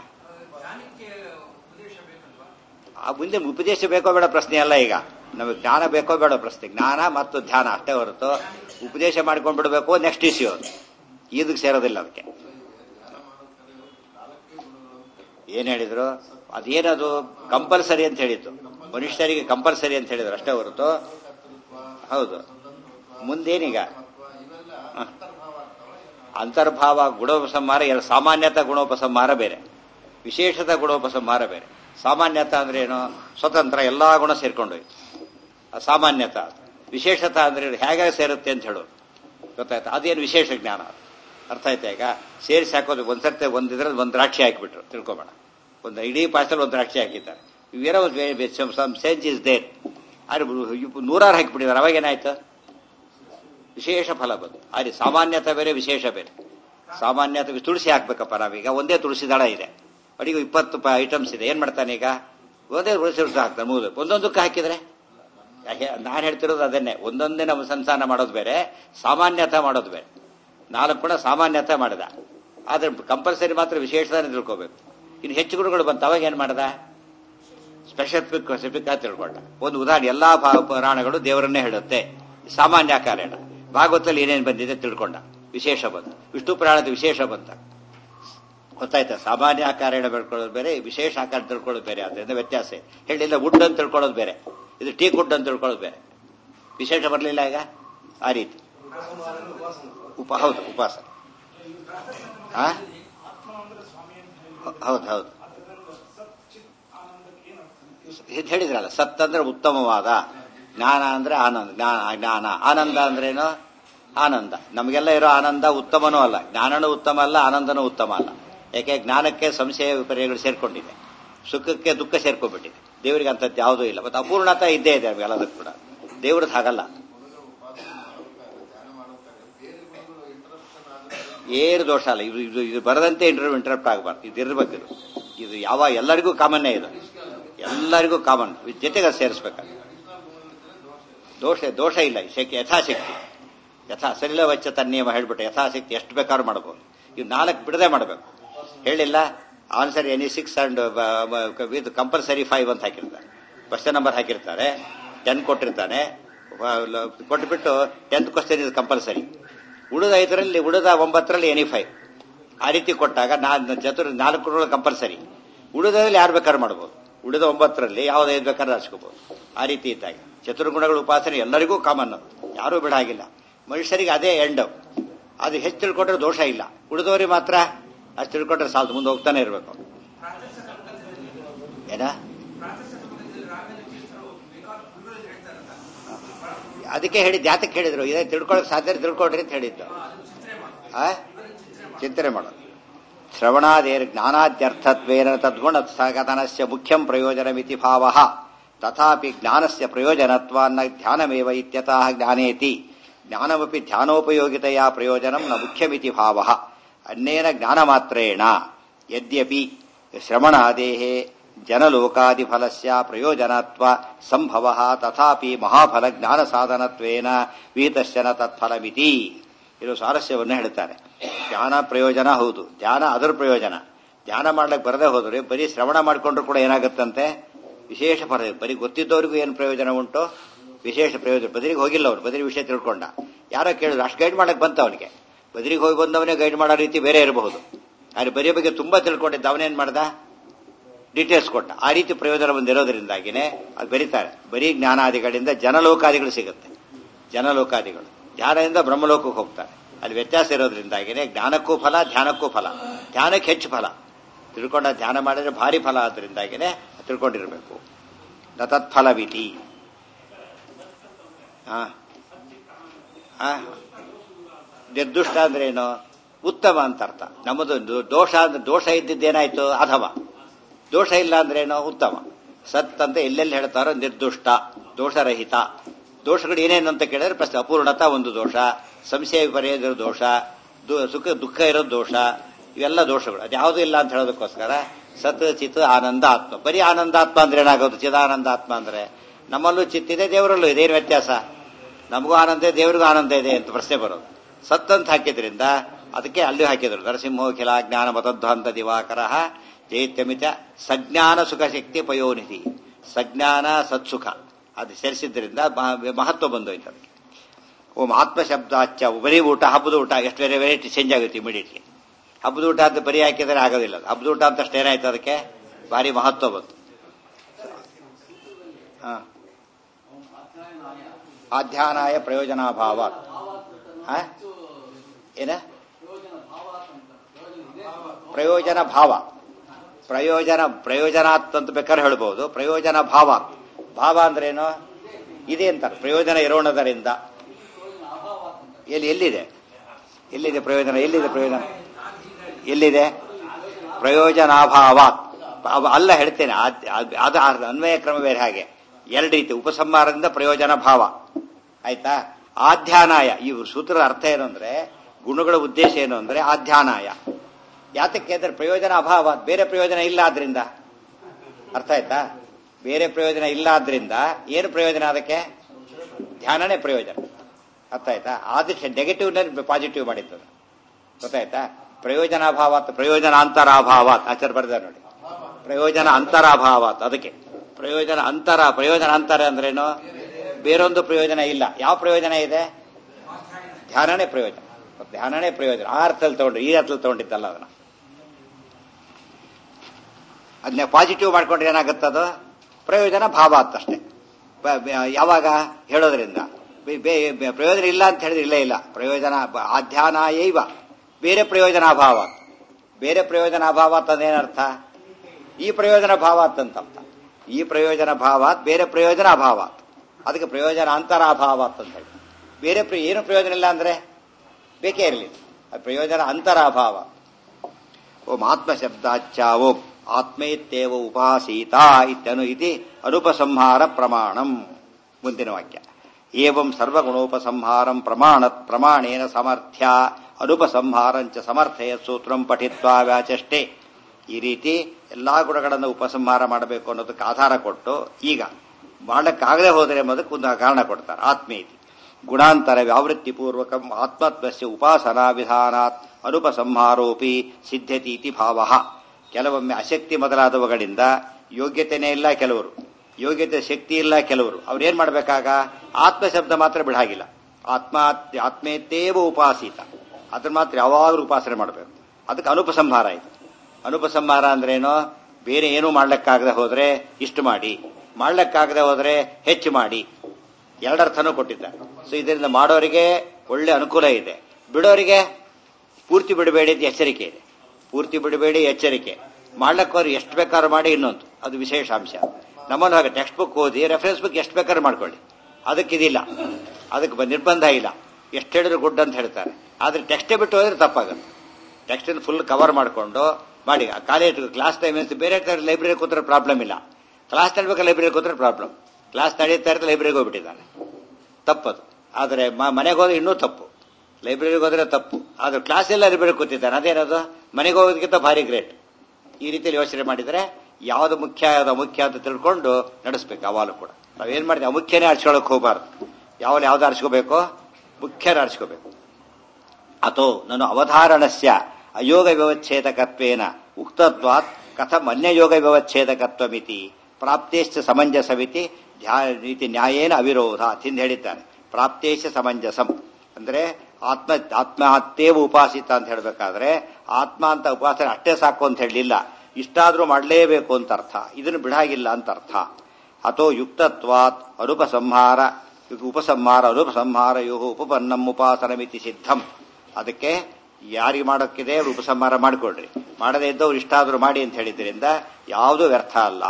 A: ಆ ಮುಂದೆ ಉಪದೇಶ ಬೇಕೋ ಬೇಡ ಪ್ರಶ್ನೆ ಅಲ್ಲ ಈಗ ನಮಗೆ ಜ್ಞಾನ ಬೇಕೋ ಬೇಡ ಪ್ರಶ್ನೆ ಜ್ಞಾನ ಮತ್ತು ಧ್ಯಾನ ಅಷ್ಟೇ ಹೊರತು ಉಪದೇಶ ಮಾಡ್ಕೊಂಡು ಬಿಡಬೇಕು ನೆಕ್ಸ್ಟ್ ಇಶ್ಯೂ ಅದು ಇದಕ್ಕೆ ಸೇರೋದಿಲ್ಲ ಅದಕ್ಕೆ ಏನ್ ಹೇಳಿದ್ರು ಅದೇನದು ಕಂಪಲ್ಸರಿ ಅಂತ ಹೇಳಿತ್ತು ಮನುಷ್ಯರಿಗೆ ಕಂಪಲ್ಸರಿ ಅಂತ ಹೇಳಿದ್ರು ಅಷ್ಟೇ ಹೊರತು ಹೌದು ಮುಂದೇನೀಗ ಹ. ಅಂತರ್ಭಾವ ಗುಣೋಪಸಂಹಾರ ಎರಡು ಸಾಮಾನ್ಯತ ಗುಣೋಪಸಂಹಾರ ಬೇರೆ ವಿಶೇಷತ ಗುಣೋಪಸಂಹಾರ ಬೇರೆ ಸಾಮಾನ್ಯತ ಅಂದ್ರೆ ಏನು ಸ್ವತಂತ್ರ ಎಲ್ಲಾ ಗುಣ ಸೇರ್ಕೊಂಡೋಯ್ತು ಆ ಸಾಮಾನ್ಯತ ವಿಶೇಷತ ಅಂದ್ರೆ ಏನು? ಹೇಗೆ ಸೇರುತ್ತೆ ಅಂತ ಹೇಳೋದು ಗೊತ್ತಾಯ್ತಾ ಅದೇನು ವಿಶೇಷ ಜ್ಞಾನ ಅದು. ಅರ್ಥ ಆಯ್ತಾ ಈಗ ಸೇರಿಸಿ ಹಾಕೋದು ಒಂದ್ಸರ್ತಿ ಒಂದ್ ಇದ್ರಲ್ಲಿ ಒಂದ್ ದ್ರಾಕ್ಷಿ ಹಾಕಿಬಿಟ್ರು ತಿಳ್ಕೊಬೇಡ ಒಂದು ಇಡೀ ಪಾಯಸದಲ್ಲಿ ಒಂದು ದ್ರಾಕ್ಷಿ ಹಾಕಿದ್ದಾರೆ ಇವೇನೋ ಸಮ್ ಸೆನ್ಸ್ ಇಸ್ ದೇರ್ ಆದ್ರೆ ಇವ್ ನೂರಾರು ಹಾಕಿಬಿಟ್ಟಿದ್ದಾರೆ ಅವಾಗ ಏನಾಯ್ತು ವಿಶೇಷ ಫಲ ಬಂತು ಅಲ್ಲಿ ಸಾಮಾನ್ಯತೆ ಬೇರೆ ವಿಶೇಷ ಬೇರೆ ಸಾಮಾನ್ಯತೆ ತುಳಸಿ ಹಾಕ್ಬೇಕಪ್ಪ ನಾವೀಗ ಒಂದೇ ತುಳಸಿ ದಳ ಇದೆ ಅಡಿಗೆ ಇಪ್ಪತ್ತು ಐಟಮ್ಸ್ ಇದೆ ಏನ್ ಮಾಡ್ತಾನೆ ಈಗ ಒಂದೇ ತುಳಸಿ ಉಳಿಸಿ ಹಾಕ್ತಾನೆ ಮೂರು ಒಂದೊಂದಕ್ಕೆ ಹಾಕಿದ್ರೆ ನಾನು ಹೇಳ್ತಿರೋದು ಅದನ್ನೇ ಒಂದೊಂದೇ ನಾವು ಸಂಸಾರ ಮಾಡೋದು ಬೇರೆ ಸಾಮಾನ್ಯತೆ ಮಾಡೋದು ಬೇರೆ ನಾಲ್ಕು ಗುಣ ಸಾಮಾನ್ಯತೆ ಮಾಡಿದ ಆದ್ರೆ ಕಂಪಲ್ಸರಿ ಮಾತ್ರ ವಿಶೇಷತಾನೆ ತಿಳ್ಕೋಬೇಕು ಇನ್ನು ಹೆಚ್ಚು ಗುಣಗಳು ಬಂತ ಅವಾಗ ಏನ್ ಮಾಡ್ದ ಸ್ಪೆಸಿಫಿಕ್ ಸ್ಪೆಸಿಫಿಕ್ ಆಗಿ ತಿಳ್ಕೊಂಡ ಒಂದು ಉದಾಹರಣೆ ಎಲ್ಲಾ ಭಾ- ಪುರಾಣಗಳು ದೇವರನ್ನೇ ಹೇಳುತ್ತೆ ಸಾಮಾನ್ಯ ಕಾರಣ ಭಾಗವತದಲ್ಲಿ ಏನೇನು ಬಂದಿದೆ ತಿಳ್ಕೊಂಡ ವಿಶೇಷ ಬಂತು ವಿಷ್ಣು ಪುರಾಣದ ವಿಶೇಷ ಬಂತ ಗೊತ್ತಾಯ್ತಾ ಸಾಮಾನ್ಯ ಆಕಾರ ಬೆಳ್ಕೊಳ್ಳೋದು ಬೇರೆ ವಿಶೇಷ ಆಕಾರ ತಿಳ್ಕೊಳ್ಳೋದು ಬೇರೆ ಅದರಿಂದ ವ್ಯತ್ಯಾಸ ಇದೆ. ಹೇಳಿಲ್ಲ ವುಡ್ ಅಂತ ತಿಳ್ಕೊಳ್ಳೋದು ಬೇರೆ ಇದು ಟೀ ಕುಡ್ ಅಂತ ತಿಳ್ಕೊಳ್ಳೋದು ಬೇರೆ ವಿಶೇಷ ಬರಲಿಲ್ಲ ಈಗ ಆ ರೀತಿ ಉಪ ಹೌದು ಉಪವಾಸ ಆ? ಹೌದು ಹೌದು ಇದು ಹೇಳಿದ್ರಲ್ಲ ಸತ್ ಅಂದ್ರೆ ಉತ್ತಮವಾದ ಜ್ಞಾನ ಅಂದ್ರೆ ಆನಂದ ಜ್ಞಾನ ಜ್ಞಾನ ಆನಂದ ಅಂದ್ರೇನು ಆನಂದ ನಮಗೆಲ್ಲ ಇರೋ ಆನಂದ ಉತ್ತಮನೂ ಅಲ್ಲ ಜ್ಞಾನನೂ ಉತ್ತಮ ಅಲ್ಲ ಆನಂದನೂ ಉತ್ತಮ ಅಲ್ಲ ಯಾಕೆ ಜ್ಞಾನಕ್ಕೆ ಸಂಶಯ ವಿಪರ್ಯಗಳು ಸೇರ್ಕೊಂಡಿದೆ ಸುಖಕ್ಕೆ ದುಃಖ ಸೇರ್ಕೊಂಡ್ಬಿಟ್ಟಿದೆ ದೇವರಿಗೆ ಅಂತದ್ದು ಯಾವುದೂ ಇಲ್ಲ ಮತ್ತೆ ಅಪೂರ್ಣತ ಇದ್ದೇ ಇದೆ ಎಲ್ಲದಕ್ಕೂ ಕೂಡ ದೇವ್ರದ್ದು ಹಾಗಲ್ಲ ಏನು ದೋಷ ಅಲ್ಲ ಇದು ಇದು ಇದು ಬರದಂತೆ ಇಂಟರ್ವ್ಯೂ ಇಂಟರಪ್ಟ್ ಆಗಬಾರ್ದು ಇದು ಇರ್ಬೇಕು ಇದು ಇದು ಯಾವ ಎಲ್ಲರಿಗೂ ಕಾಮನ್ನೇ ಇದು ಎಲ್ಲರಿಗೂ ಕಾಮನ್ ಜೊತೆಗೆ ಅದು ಸೇರಿಸ್ಬೇಕಾದ್ರೆ ದೋಷ ದೋಷ ಇಲ್ಲ ಶಕ್ತಿ ಯಥಾಶಕ್ತಿ ಯಥಾ ಸಲಿಲ ವಚ್ಚ ತನ್ನಿಯಮ ಹೇಳ್ಬಿಟ್ಟು ಯಥಾಶಕ್ತಿ ಎಷ್ಟು ಬೇಕಾದ್ರೂ ಮಾಡಬಹುದು ಇವು ನಾಲ್ಕು ಬಿಡದೆ ಮಾಡಬೇಕು ಹೇಳಿಲ್ಲ answer any six and with compulsory five ಅಂತ ಹಾಕಿರ್ತಾರೆ ಕ್ವಶನ್ ನಂಬರ್ ಹಾಕಿರ್ತಾರೆ ಟೆನ್ ಕೊಟ್ಟಿರ್ತಾನೆ ವ- ಕೊಟ್ಬಿಟ್ಟು ಟೆಂತ್ ಕ್ವಶನ್ ಇದು ಕಂಪಲ್ಸರಿ ಉಳಿದ ಐದರಲ್ಲಿ ಉಳಿದ ಒಂಬತ್ತರಲ್ಲಿ ಎನಿ ಫೈವ್ ಆ ರೀತಿ ಕೊಟ್ಟಾಗ ನಾನು ಚತುರ್ ನಾಲ್ಕು ಕಂಪಲ್ಸರಿ ಉಳಿದಲ್ಲಿ ಯಾರು ಬೇಕಾದ್ರೂ ಮಾಡ್ಬೋದು ಉಳಿದ ಒಂಬತ್ತರಲ್ಲಿ ಯಾವ್ದು ಐದು ಬೇಕಾದ್ರೆ ಹಚ್ಕೋಬಹುದು ಆ ರೀತಿ ಇದ್ದಾಗ ಚತುರ್ಗುಣಗಳ ಉಪಾಸನೆ ಎಲ್ಲರಿಗೂ ಕಾಮನ್ ಯಾರೂ ಬಿಡಾಗಿಲ್ಲ ಮನುಷ್ಯರಿಗೆ ಅದೇ ಎಂಡ್ ಅದು ಹೆಚ್ಚು ತಿಳ್ಕೊಂಡ್ರೆ ದೋಷ ಇಲ್ಲ ಉಳಿದವರಿಗೆ ಮಾತ್ರ ಅಷ್ಟು ತಿಳ್ಕೊಂಡ್ರೆ ಸಾಲದು ಮುಂದೆ ಹೋಗ್ತಾನೆ ಇರಬೇಕು ಏನ ಅದಕ್ಕೆ ಹೇಳಿದ್ದು ಯಾತಕ್ಕೆ ಹೇಳಿದ್ರು ಇದೇ ತಿಳ್ಕೊಳಕ್ ಸಾಧ್ಯ ತಿಳ್ಕೊಳ್ರಿ ಅಂತ ಹೇಳಿದ್ದು ಆ ಚಿಂತನೆ ಮಾಡೋದು ಶ್ರವಣಾದೇರ್ ಜ್ಞಾನಾದ್ಯರ್ಥತ್ವೇನ ತದ್ಗುಣ ಕಥನಸ್ಯ ಮುಖ್ಯಂ ಪ್ರಯೋಜನಮಿತಿ ಭಾವ ತಥಾಪಿ ಜ್ಞಾನಸ್ಯ ಪ್ರಯೋಜನತ್ವಾನ್ನ ಧ್ಯಾನಮೇವ ಇತ್ಯತಃ ಜ್ಞಾನೇತಿ ಜ್ಞಾನಮಪಿ ಧ್ಯಾನೋಪಯೋಗಿತೆಯ ಪ್ರಯೋಜನಂ ನ ಮುಖ್ಯಮಿತಿ ಭಾವ ಅನ್ಯೇನ ಜ್ಞಾನಮಾತ್ರೇಣ ಯದ್ಯಪಿ ಶ್ರವಣಾದೇಹೇ ಜನಲೋಕಾದಿಫಲಸ್ಯ ಪ್ರಯೋಜನತ್ವ ಸಂಭವ ತಥಾಪಿ ಮಹಾಫಲ ಜ್ಞಾನ ಸಾಧನತ್ವೇನ ವಿಹಿತಶ್ಚನ ತತ್ಫಲಮಿತಿ ಇದು ಸ್ವಾರಸ್ಯವನ್ನು ಹೇಳ್ತಾರೆ ಧ್ಯಾನ ಪ್ರಯೋಜನ ಹೌದು ಧ್ಯಾನ ಅದರ ಪ್ರಯೋಜನ ಧ್ಯಾನ ಮಾಡ್ಲಿಕ್ಕೆ ಬರದೇ ಹೋದ್ರೆ ಬರೀ ಶ್ರವಣ ಮಾಡಿಕೊಂಡ್ರು ಕೂಡ ಏನಾಗುತ್ತಂತೆ ವಿಶೇಷ ಫಲ ಬರೀ ಗೊತ್ತಿದ್ದವರಿಗೂ ಏನು ಪ್ರಯೋಜನ ಉಂಟು ವಿಶೇಷ ಪ್ರಯೋಜನ ಬದರಿಗೆ ಹೋಗಿಲ್ಲ ಅವನು ಬದರಿ ವಿಷಯ ತಿಳ್ಕೊಂಡ ಯಾರೋ ಕೇಳಿದ್ರು ಅಷ್ಟು ಗೈಡ್ ಮಾಡಕ್ ಬಂತ ಅವನಿಗೆ ಬದರಿಗೆ ಹೋಗಿ ಬಂದವನೇ ಗೈಡ್ ಮಾಡೋ ರೀತಿ ಬೇರೆ ಇರಬಹುದು ಆದ್ರೆ ಬರೀ ಬಗ್ಗೆ ತುಂಬಾ ತಿಳ್ಕೊಂಡಿದ್ದ ಅವನೇನ್ ಮಾಡ್ದ ಡೀಟೇಲ್ಸ್ ಕೊಟ್ಟ ಆ ರೀತಿ ಪ್ರಯೋಜನ ಬಂದಿರೋದ್ರಿಂದಾಗಿನೇ ಅದು ಬರೀತಾರೆ ಬರೀ ಜ್ಞಾನಾದಿಗಳಿಂದ ಜನಲೋಕಾದಿಗಳು ಸಿಗುತ್ತೆ ಜನಲೋಕಾದಿಗಳು ಧ್ಯಾನದಿಂದ ಬ್ರಹ್ಮಲೋಕಕ್ಕೆ ಹೋಗ್ತಾರೆ ಅಲ್ಲಿ ವ್ಯತ್ಯಾಸ ಇರೋದ್ರಿಂದಾಗಿನೇ ಜ್ಞಾನಕ್ಕೂ ಫಲ ಧ್ಯಾನಕ್ಕೂ ಫಲ ಧ್ಯಾನಕ್ಕೆ ಹೆಚ್ಚು ಫಲ ತಿಳ್ಕೊಂಡ ಧ್ಯಾನ ಮಾಡಿದ್ರೆ ಭಾರಿ ಫಲ ಆದ್ರಿಂದಾಗಿನೇ ತಿಳ್ಕೊಂಡಿರ್ಬೇಕು ನ ತತ್ಫಲವಿತಿ ಹಾ ಹಾ ನಿರ್ದುಷ್ಟ ಅಂದ್ರೆ ಏನು ಉತ್ತಮ ಅಂತ ಅರ್ಥ ನಮ್ಮದು ದೋಷ ಅಂದ್ರೆ ದೋಷ ಇದ್ದಿದ್ದೇನಾಯ್ತು ಅಧಮ ದೋಷ ಇಲ್ಲ ಅಂದ್ರೇನು ಉತ್ತಮ ಸತ್ ಅಂತ ಎಲ್ಲೆಲ್ಲಿ ಹೇಳ್ತಾರೋ ನಿರ್ದುಷ್ಟ ದೋಷರಹಿತ ದೋಷಗಳು ಏನೇನು ಅಂತ ಕೇಳಿದ್ರೆ ಪ್ರಶ್ನೆ ಅಪೂರ್ಣತ ಒಂದು ದೋಷ ಸಂಶಯ ವಿಪರ್ಯ ದೋಷ ಸುಖ ದುಃಖ ಇರೋದು ದೋಷ ಇವೆಲ್ಲ ದೋಷಗಳು ಅದು ಯಾವುದೂ ಇಲ್ಲ ಅಂತ ಹೇಳೋದಕ್ಕೋಸ್ಕರ ಸತ್ ಚಿತ್ ಆನಂದ ಆತ್ಮ ಬರೀ ಆನಂದಾತ್ಮ ಅಂದ್ರೆ ಏನಾಗೋದು ಚಿದಾನಂದಾತ್ಮ ಅಂದ್ರೆ ನಮ್ಮಲ್ಲೂ ಚಿತ್ತಿದೆ ದೇವರಲ್ಲೂ ಇದೆ ಏನು ವ್ಯತ್ಯಾಸ ನಮಗೂ ಆನಂದ ಇದೆ ದೇವರಿಗೂ ಆನಂದ ಇದೆ ಅಂತ ಪ್ರಶ್ನೆ ಬರೋದು ಸತ್ ಅಂತ ಹಾಕಿದ್ರಿಂದ ಅದಕ್ಕೆ ಅಲ್ಲಿ ಹಾಕಿದ್ರು ನರಸಿಂಹೋಖಿಲ ಜ್ಞಾನ ಮತಧ್ವಂತ ದಿವಾಕರ ಚೈತ್ಯಮಿತ ಸಜ್ಞಾನ ಸುಖ ಶಕ್ತಿ ಪಯೋನಿಧಿ ಸಜ್ಞಾನ ಸತ್ಸುಖ ಅದು ಸೇರಿಸಿದ್ರಿಂದ ಮಹತ್ವ ಬಂದೋಯ್ತು ಅದಕ್ಕೆ ಓಂ ಆತ್ಮ ಶಬ್ದಾಚ್ಯ ಬರೀ ಊಟ ಹಬ್ಬದ ಊಟ ಎಷ್ಟು ಬೇರೆ ವೆರೈಟಿ ಚೇಂಜ್ ಆಗುತ್ತೆ ಇಮಿಡಿಯೇಟ್ಲಿ ಹಬ್ಬದ ಊಟ ಅಂತ ಬರೀ ಹಾಕಿದರೆ ಆಗೋದಿಲ್ಲ ಹಬ್ಬದ ಊಟ ಅಂತ ಅಷ್ಟು ಏನಾಯ್ತು ಅದಕ್ಕೆ ಭಾರಿ ಮಹತ್ವ ಬಂತು ಆಧ್ಯಾನಾಯ ಪ್ರಯೋಜನಾಭಾವ ಏನ ಪ್ರಯೋಜನ ಭಾವ ಪ್ರಯೋಜನ ಪ್ರಯೋಜನಾತ್ ಅಂತ ಬೇಕಾದ್ರೆ ಹೇಳ್ಬೋದು ಪ್ರಯೋಜನ ಭಾವ ಭಾವ ಅಂದ್ರೇನು ಇದೆ ಅಂತಾರೆ ಪ್ರಯೋಜನ ಇರೋಣದರಿಂದ ಎಲ್ಲಿ ಎಲ್ಲಿದೆ ಎಲ್ಲಿದೆ ಪ್ರಯೋಜನ ಎಲ್ಲಿದೆ ಪ್ರಯೋಜನ ಎಲ್ಲಿದೆ ಪ್ರಯೋಜನಾಭಾವ ಅಲ್ಲ ಹೇಳ್ತೇನೆ ಅದು ಅನ್ವಯ ಕ್ರಮ ಬೇರೆ ಹಾಗೆ ಎರಡು ರೀತಿ ಉಪಸಂಹಾರದಿಂದ ಪ್ರಯೋಜನ ಭಾವ ಆಯ್ತಾ ಆಧ್ಯಾನಾಯ ಈ ಸೂತ್ರದ ಅರ್ಥ ಏನು ಅಂದ್ರೆ ಗುಣಗಳ ಉದ್ದೇಶ ಏನು ಅಂದ್ರೆ ಆಧ್ಯಾನಾಯ ಯಾತಕ್ಕೆ ಅಂದ್ರೆ ಪ್ರಯೋಜನ ಅಭಾವ ಬೇರೆ ಪ್ರಯೋಜನ ಇಲ್ಲ ಆದ್ರಿಂದ ಅರ್ಥ ಆಯ್ತಾ ಬೇರೆ ಪ್ರಯೋಜನ ಇಲ್ಲ ಆದ್ರಿಂದ ಏನು ಪ್ರಯೋಜನ ಅದಕ್ಕೆ ಧ್ಯಾನನೇ ಪ್ರಯೋಜನ ಅರ್ಥ ಆಯ್ತಾ ಆದಷ್ಟು ನೆಗೆಟಿವ್ ಪಾಸಿಟಿವ್ ಮಾಡಿದ್ದು ಗೊತ್ತಾಯ್ತಾ ಪ್ರಯೋಜನ ಅಭಾವಾತ್ ಪ್ರಯೋಜನ ಅಂತರಾಭಾವಾತ್ ಆಚಾರ ಬರೆದ ನೋಡಿ ಪ್ರಯೋಜನ ಅಂತರಾಭಾವಾತ್ ಅದಕ್ಕೆ ಪ್ರಯೋಜನ ಅಂತರ ಪ್ರಯೋಜನ ಅಂತರ ಅಂದ್ರೇನು ಬೇರೊಂದು ಪ್ರಯೋಜನ ಇಲ್ಲ ಯಾವ ಪ್ರಯೋಜನ ಇದೆ ಧ್ಯಾನನೇ ಪ್ರಯೋಜನ ಧ್ಯಾನನೇ ಪ್ರಯೋಜನ ಆ ಅರ್ಥದಲ್ಲಿ ತಗೊಂಡ್ರಿ ಈ ಅರ್ಥದಲ್ಲಿ ತಗೊಂಡಿದ್ದಲ್ಲ ಅದನ್ನ ಅದನ್ನ ಪಾಸಿಟಿವ್ ಮಾಡ್ಕೊಂಡ್ರೆ ಏನಾಗುತ್ತದು ಪ್ರಯೋಜನ ಭಾವ ಅಷ್ಟೇ ಯಾವಾಗ ಹೇಳೋದ್ರಿಂದ ಪ್ರಯೋಜನ ಇಲ್ಲ ಅಂತ ಹೇಳಿದ್ರೆ ಇಲ್ಲೇ ಇಲ್ಲ ಪ್ರಯೋಜನ ಆಧ್ಯಾನಾಯೈವ ಬೇರೆ ಪ್ರಯೋಜನ ಅಭಾವ ಬೇರೆ ಪ್ರಯೋಜನ ಅಭಾವ ಅಂತಂದೇನರ್ಥ ಈ ಪ್ರಯೋಜನ ಭಾವ ಅಂತ ಅರ್ಥ ಈ ಪ್ರಯೋಜನ ಭಾವ ಬೇರೆ ಪ್ರಯೋಜನ ಅಭಾವ ಅದಕ್ಕೆ ಪ್ರಯೋಜನ ಅಂತರ ಅಭಾವ ಅಂತ ಹೇಳಿ ಬೇರೆ ಏನು ಪ್ರಯೋಜನ ಇಲ್ಲ ಅಂದ್ರೆ ಬೇಕೇ ಇರಲಿ ಪ್ರಯೋಜನ ಅಂತರ ಅಭಾವ ಓಂ ಆತ್ಮ ಶಬ್ದಾಚ್ಯ ಓಂ ಆತ್ಮೇತ್ಯೇವ ಉಪಾಸೀತ ಇತ್ಯನು ಇತಿ ಅನುಪಸಂಹಾರ ಪ್ರಮಾಣಂ ಮುಂದಿನ ವಾಕ್ಯ ಏವಂ ಸರ್ವಗುಣೋಪಸಂಹಾರಂ ಪ್ರಮಾಣ ಪ್ರಮಾಣೇನ ಸಮರ್ಥ್ಯ ಅನುಪಸಂಹಾರಂಚ ಸಮರ್ಥಯ ಸೂತ್ರಂ ಪಠಿತ್ವಾ ವ್ಯಾಚಷ್ಟೇ ಈ ರೀತಿ ಎಲ್ಲಾ ಗುಣಗಳನ್ನು ಉಪಸಂಹಾರ ಮಾಡಬೇಕು ಅನ್ನೋದಕ್ಕೆ ಆಧಾರ ಕೊಟ್ಟು ಈಗ ಮಾಡಕ್ಕಾಗದೆ ಹೋದರೆ ಎಂಬುದಕ್ಕೆ ಒಂದು ಕಾರಣ ಕೊಡ್ತಾರೆ ಆತ್ಮೇತಿ ಗುಣಾಂತರ ವ್ಯಾವೃತ್ತಿ ಪೂರ್ವಕ ಆತ್ಮತ್ವಸ್ಯ ಉಪಾಸನಾ ವಿಧಾನಾತ್ ಅನುಪಸಂಹಾರೋಪಿ ಸಿದ್ಧತೀತಿ ಭಾವ ಕೆಲವೊಮ್ಮೆ ಅಶಕ್ತಿ ಮೊದಲಾದವುಗಳಿಂದ ಯೋಗ್ಯತೆನೇ ಇಲ್ಲ ಕೆಲವರು ಯೋಗ್ಯತೆ ಶಕ್ತಿ ಇಲ್ಲ ಕೆಲವರು ಅವ್ರು ಏನ್ ಮಾಡ್ಬೇಕಾಗ ಆತ್ಮ ಶಬ್ದ ಮಾತ್ರ ಬಿಡಾಗಿಲ್ಲ ಆತ್ಮ ಆತ್ಮೇತೇವ ಉಪಾಸೀತ ಅದನ್ನ ಮಾತ್ರ ಯಾವಾಗಲೂ ಉಪಾಸನೆ ಮಾಡಬೇಕು ಅದಕ್ಕೆ ಅನುಪಸಂಹಾರ ಇದು ಅನುಪಸಂಹಾರ ಅಂದ್ರೇನು ಬೇರೆ ಏನೂ ಮಾಡ್ಲಿಕ್ಕಾಗದೆ ಹೋದ್ರೆ ಇಷ್ಟು ಮಾಡಿ ಮಾಡ್ಲಿಕ್ಕಾಗದೆ ಹೋದ್ರೆ ಹೆಚ್ಚು ಮಾಡಿ ಎರಡರ್ಥನೂ ಕೊಟ್ಟಿದ್ದಾರೆ ಸೊ ಇದರಿಂದ ಮಾಡೋರಿಗೆ ಒಳ್ಳೆ ಅನುಕೂಲ ಇದೆ ಬಿಡೋರಿಗೆ ಪೂರ್ತಿ ಬಿಡಬೇಡಿ ಅಂತ ಎಚ್ಚರಿಕೆ ಇದೆ ಪೂರ್ತಿ ಬಿಡಬೇಡಿ ಎಚ್ಚರಿಕೆ ಮಾಡ್ಲಕ್ಕವ್ರು ಎಷ್ಟು ಬೇಕಾದ್ರೂ ಮಾಡಿ ಇನ್ನೊಂದು ಅದು ವಿಶೇಷ ಅಂಶ ನಮ್ಮನ್ನು ಹಾಗೆ ಟೆಕ್ಸ್ಟ್ ಬುಕ್ ಓದಿ ರೆಫರೆನ್ಸ್ ಬುಕ್ ಎಷ್ಟು ಬೇಕಾದ್ರೂ ಮಾಡ್ಕೊಳ್ಳಿ ಅದಕ್ಕಿದಿಲ್ಲ ಅದಕ್ಕೆ ಬ- ನಿರ್ಬಂಧ ಇಲ್ಲ ಎಷ್ಟು ಹೇಳಿದ್ರು ಗುಡ್ ಅಂತ ಹೇಳ್ತಾರೆ ಆದ್ರೆ ಟೆಕ್ಸ್ಟೇ ಬಿಟ್ಟು ಹೋದ್ರೆ ತಪ್ಪಾಗುತ್ತೆ ಟೆಕ್ಸ್ಟ್ ಫುಲ್ ಕವರ್ ಮಾಡಿಕೊಂಡು ಮಾಡಿ ಕಾಲೇಜ್ ಕ್ಲಾಸ್ ಟೈಮ್ ಬೇರೆ ಲೈಬ್ರರಿ ಕೂತ್ರೆ ಪ್ರಾಬ್ಲಮ್ ಇಲ್ಲ ಕ್ಲಾಸ್ ನಡ್ಬೇಕಾದ್ರೆ ಲೈಬ್ರರಿ ಕೂತ್ರೆ ಪ್ರಾಬ್ಲಮ್ ಕ್ಲಾಸ್ ನಡೀತಾ ಇರುತ್ತೆ ಲೈಬ್ರರಿಗೆ ಹೋಗ್ಬಿಟ್ಟಿದ್ದಾನೆ ತಪ್ಪದು ಆದರೆ ಮನೆಗೆ ಹೋದ್ರೆ ಇನ್ನೂ ತಪ್ಪು ಲೈಬ್ರರಿಗೆ ಹೋದ್ರೆ ತಪ್ಪು ಆದ್ರೆ ಕ್ಲಾಸ್ ಎಲ್ಲ ಲೈಬ್ರರಿ ಕೂತಿದ್ದಾನೆ ಅದೇನದು ಮನೆಗೆ ಹೋಗೋದಕ್ಕಿಂತ ಭಾರಿ ಗ್ರೇಟ್ ಈ ರೀತಿಯಲ್ಲಿ ಯೋಚನೆ ಮಾಡಿದ್ರೆ ಯಾವ್ದು ಮುಖ್ಯ ಯಾವ್ದು ಅಮುಖ್ಯ ಅಂತ ತಿಳ್ಕೊಂಡು ನಡೆಸ್ಬೇಕು ಅವಾಲು ಕೂಡ ನಾವೇನ್ ಮಾಡಿದ್ವಿ ಅಮುಖ್ಯನೇ ಆರಿಸ್ಕೊಳಕ್ ಹೋಗಬಾರ್ದು ಯಾವಲ್ಲಿ ಯಾವ್ದು ಆರಿಸ್ಕೋಬೇಕು ಮುಖ್ಯನ ಆರಿಸ್ಕೋಬೇಕು ಅಥೋ ನಾನು ಅವಧಾರಣಸ್ಯ ಅಯೋಗ ವ್ಯವಚ್ಛೇದಕತ್ವೇನ ಉಕ್ತತ್ವಾತ್ ಕಥಂ ಅನ್ಯಯೋಗ ವ್ಯವಚ್ಛೇದಕತ್ವಮಿತಿ ಪ್ರಾಪ್ತೇಶ್ಚ ಸಮಂಜಸಮಿತಿ ಧ್ಯಾ- ರೀತಿ ನ್ಯಾಯೇನ ಅವಿರೋಧ ತಿಂದು ಹೇಳಿದ್ದಾನೆ ಪ್ರಾಪ್ತೇಶ ಸಮಂಜಸಂ ಅಂದ್ರೆ ಆತ್ಮ ಆತ್ಮಹತ್ಯೇವ ಉಪಾಸಿತ ಅಂತ ಹೇಳ್ಬೇಕಾದ್ರೆ ಆತ್ಮ ಅಂತ ಉಪಾಸನೆ ಅಷ್ಟೇ ಸಾಕು ಅಂತ ಹೇಳಲಿಲ್ಲ ಇಷ್ಟಾದ್ರೂ ಮಾಡಲೇಬೇಕು ಅಂತ ಅರ್ಥ ಇದನ್ನು ಬಿಡಾಗಿಲ್ಲ ಅಂತ ಅರ್ಥ ಅಥೋ ಯುಕ್ತತ್ವಾತ್ ಅನುಪಸಂಹಾರ ಉಪಸಂಹಾರ ಅನುಪಸಂಹಾರ ಯೋ ಉಪಪನ್ನಂ ಉಪಾಸನಮಿತಿ ಸಿದ್ಧಂ ಅದಕ್ಕೆ ಯಾರಿಗೆ ಮಾಡೋಕ್ಕಿದೆ ಅವ್ರು ಉಪಸಂಹಾರ ಮಾಡಿಕೊಡ್ರಿ ಮಾಡದೇ ಇದ್ದವ್ರು ಇಷ್ಟಾದ್ರೂ ಮಾಡಿ ಅಂತ ಹೇಳಿದ್ರಿಂದ ಯಾವುದೂ ವ್ಯರ್ಥ ಅಲ್ಲ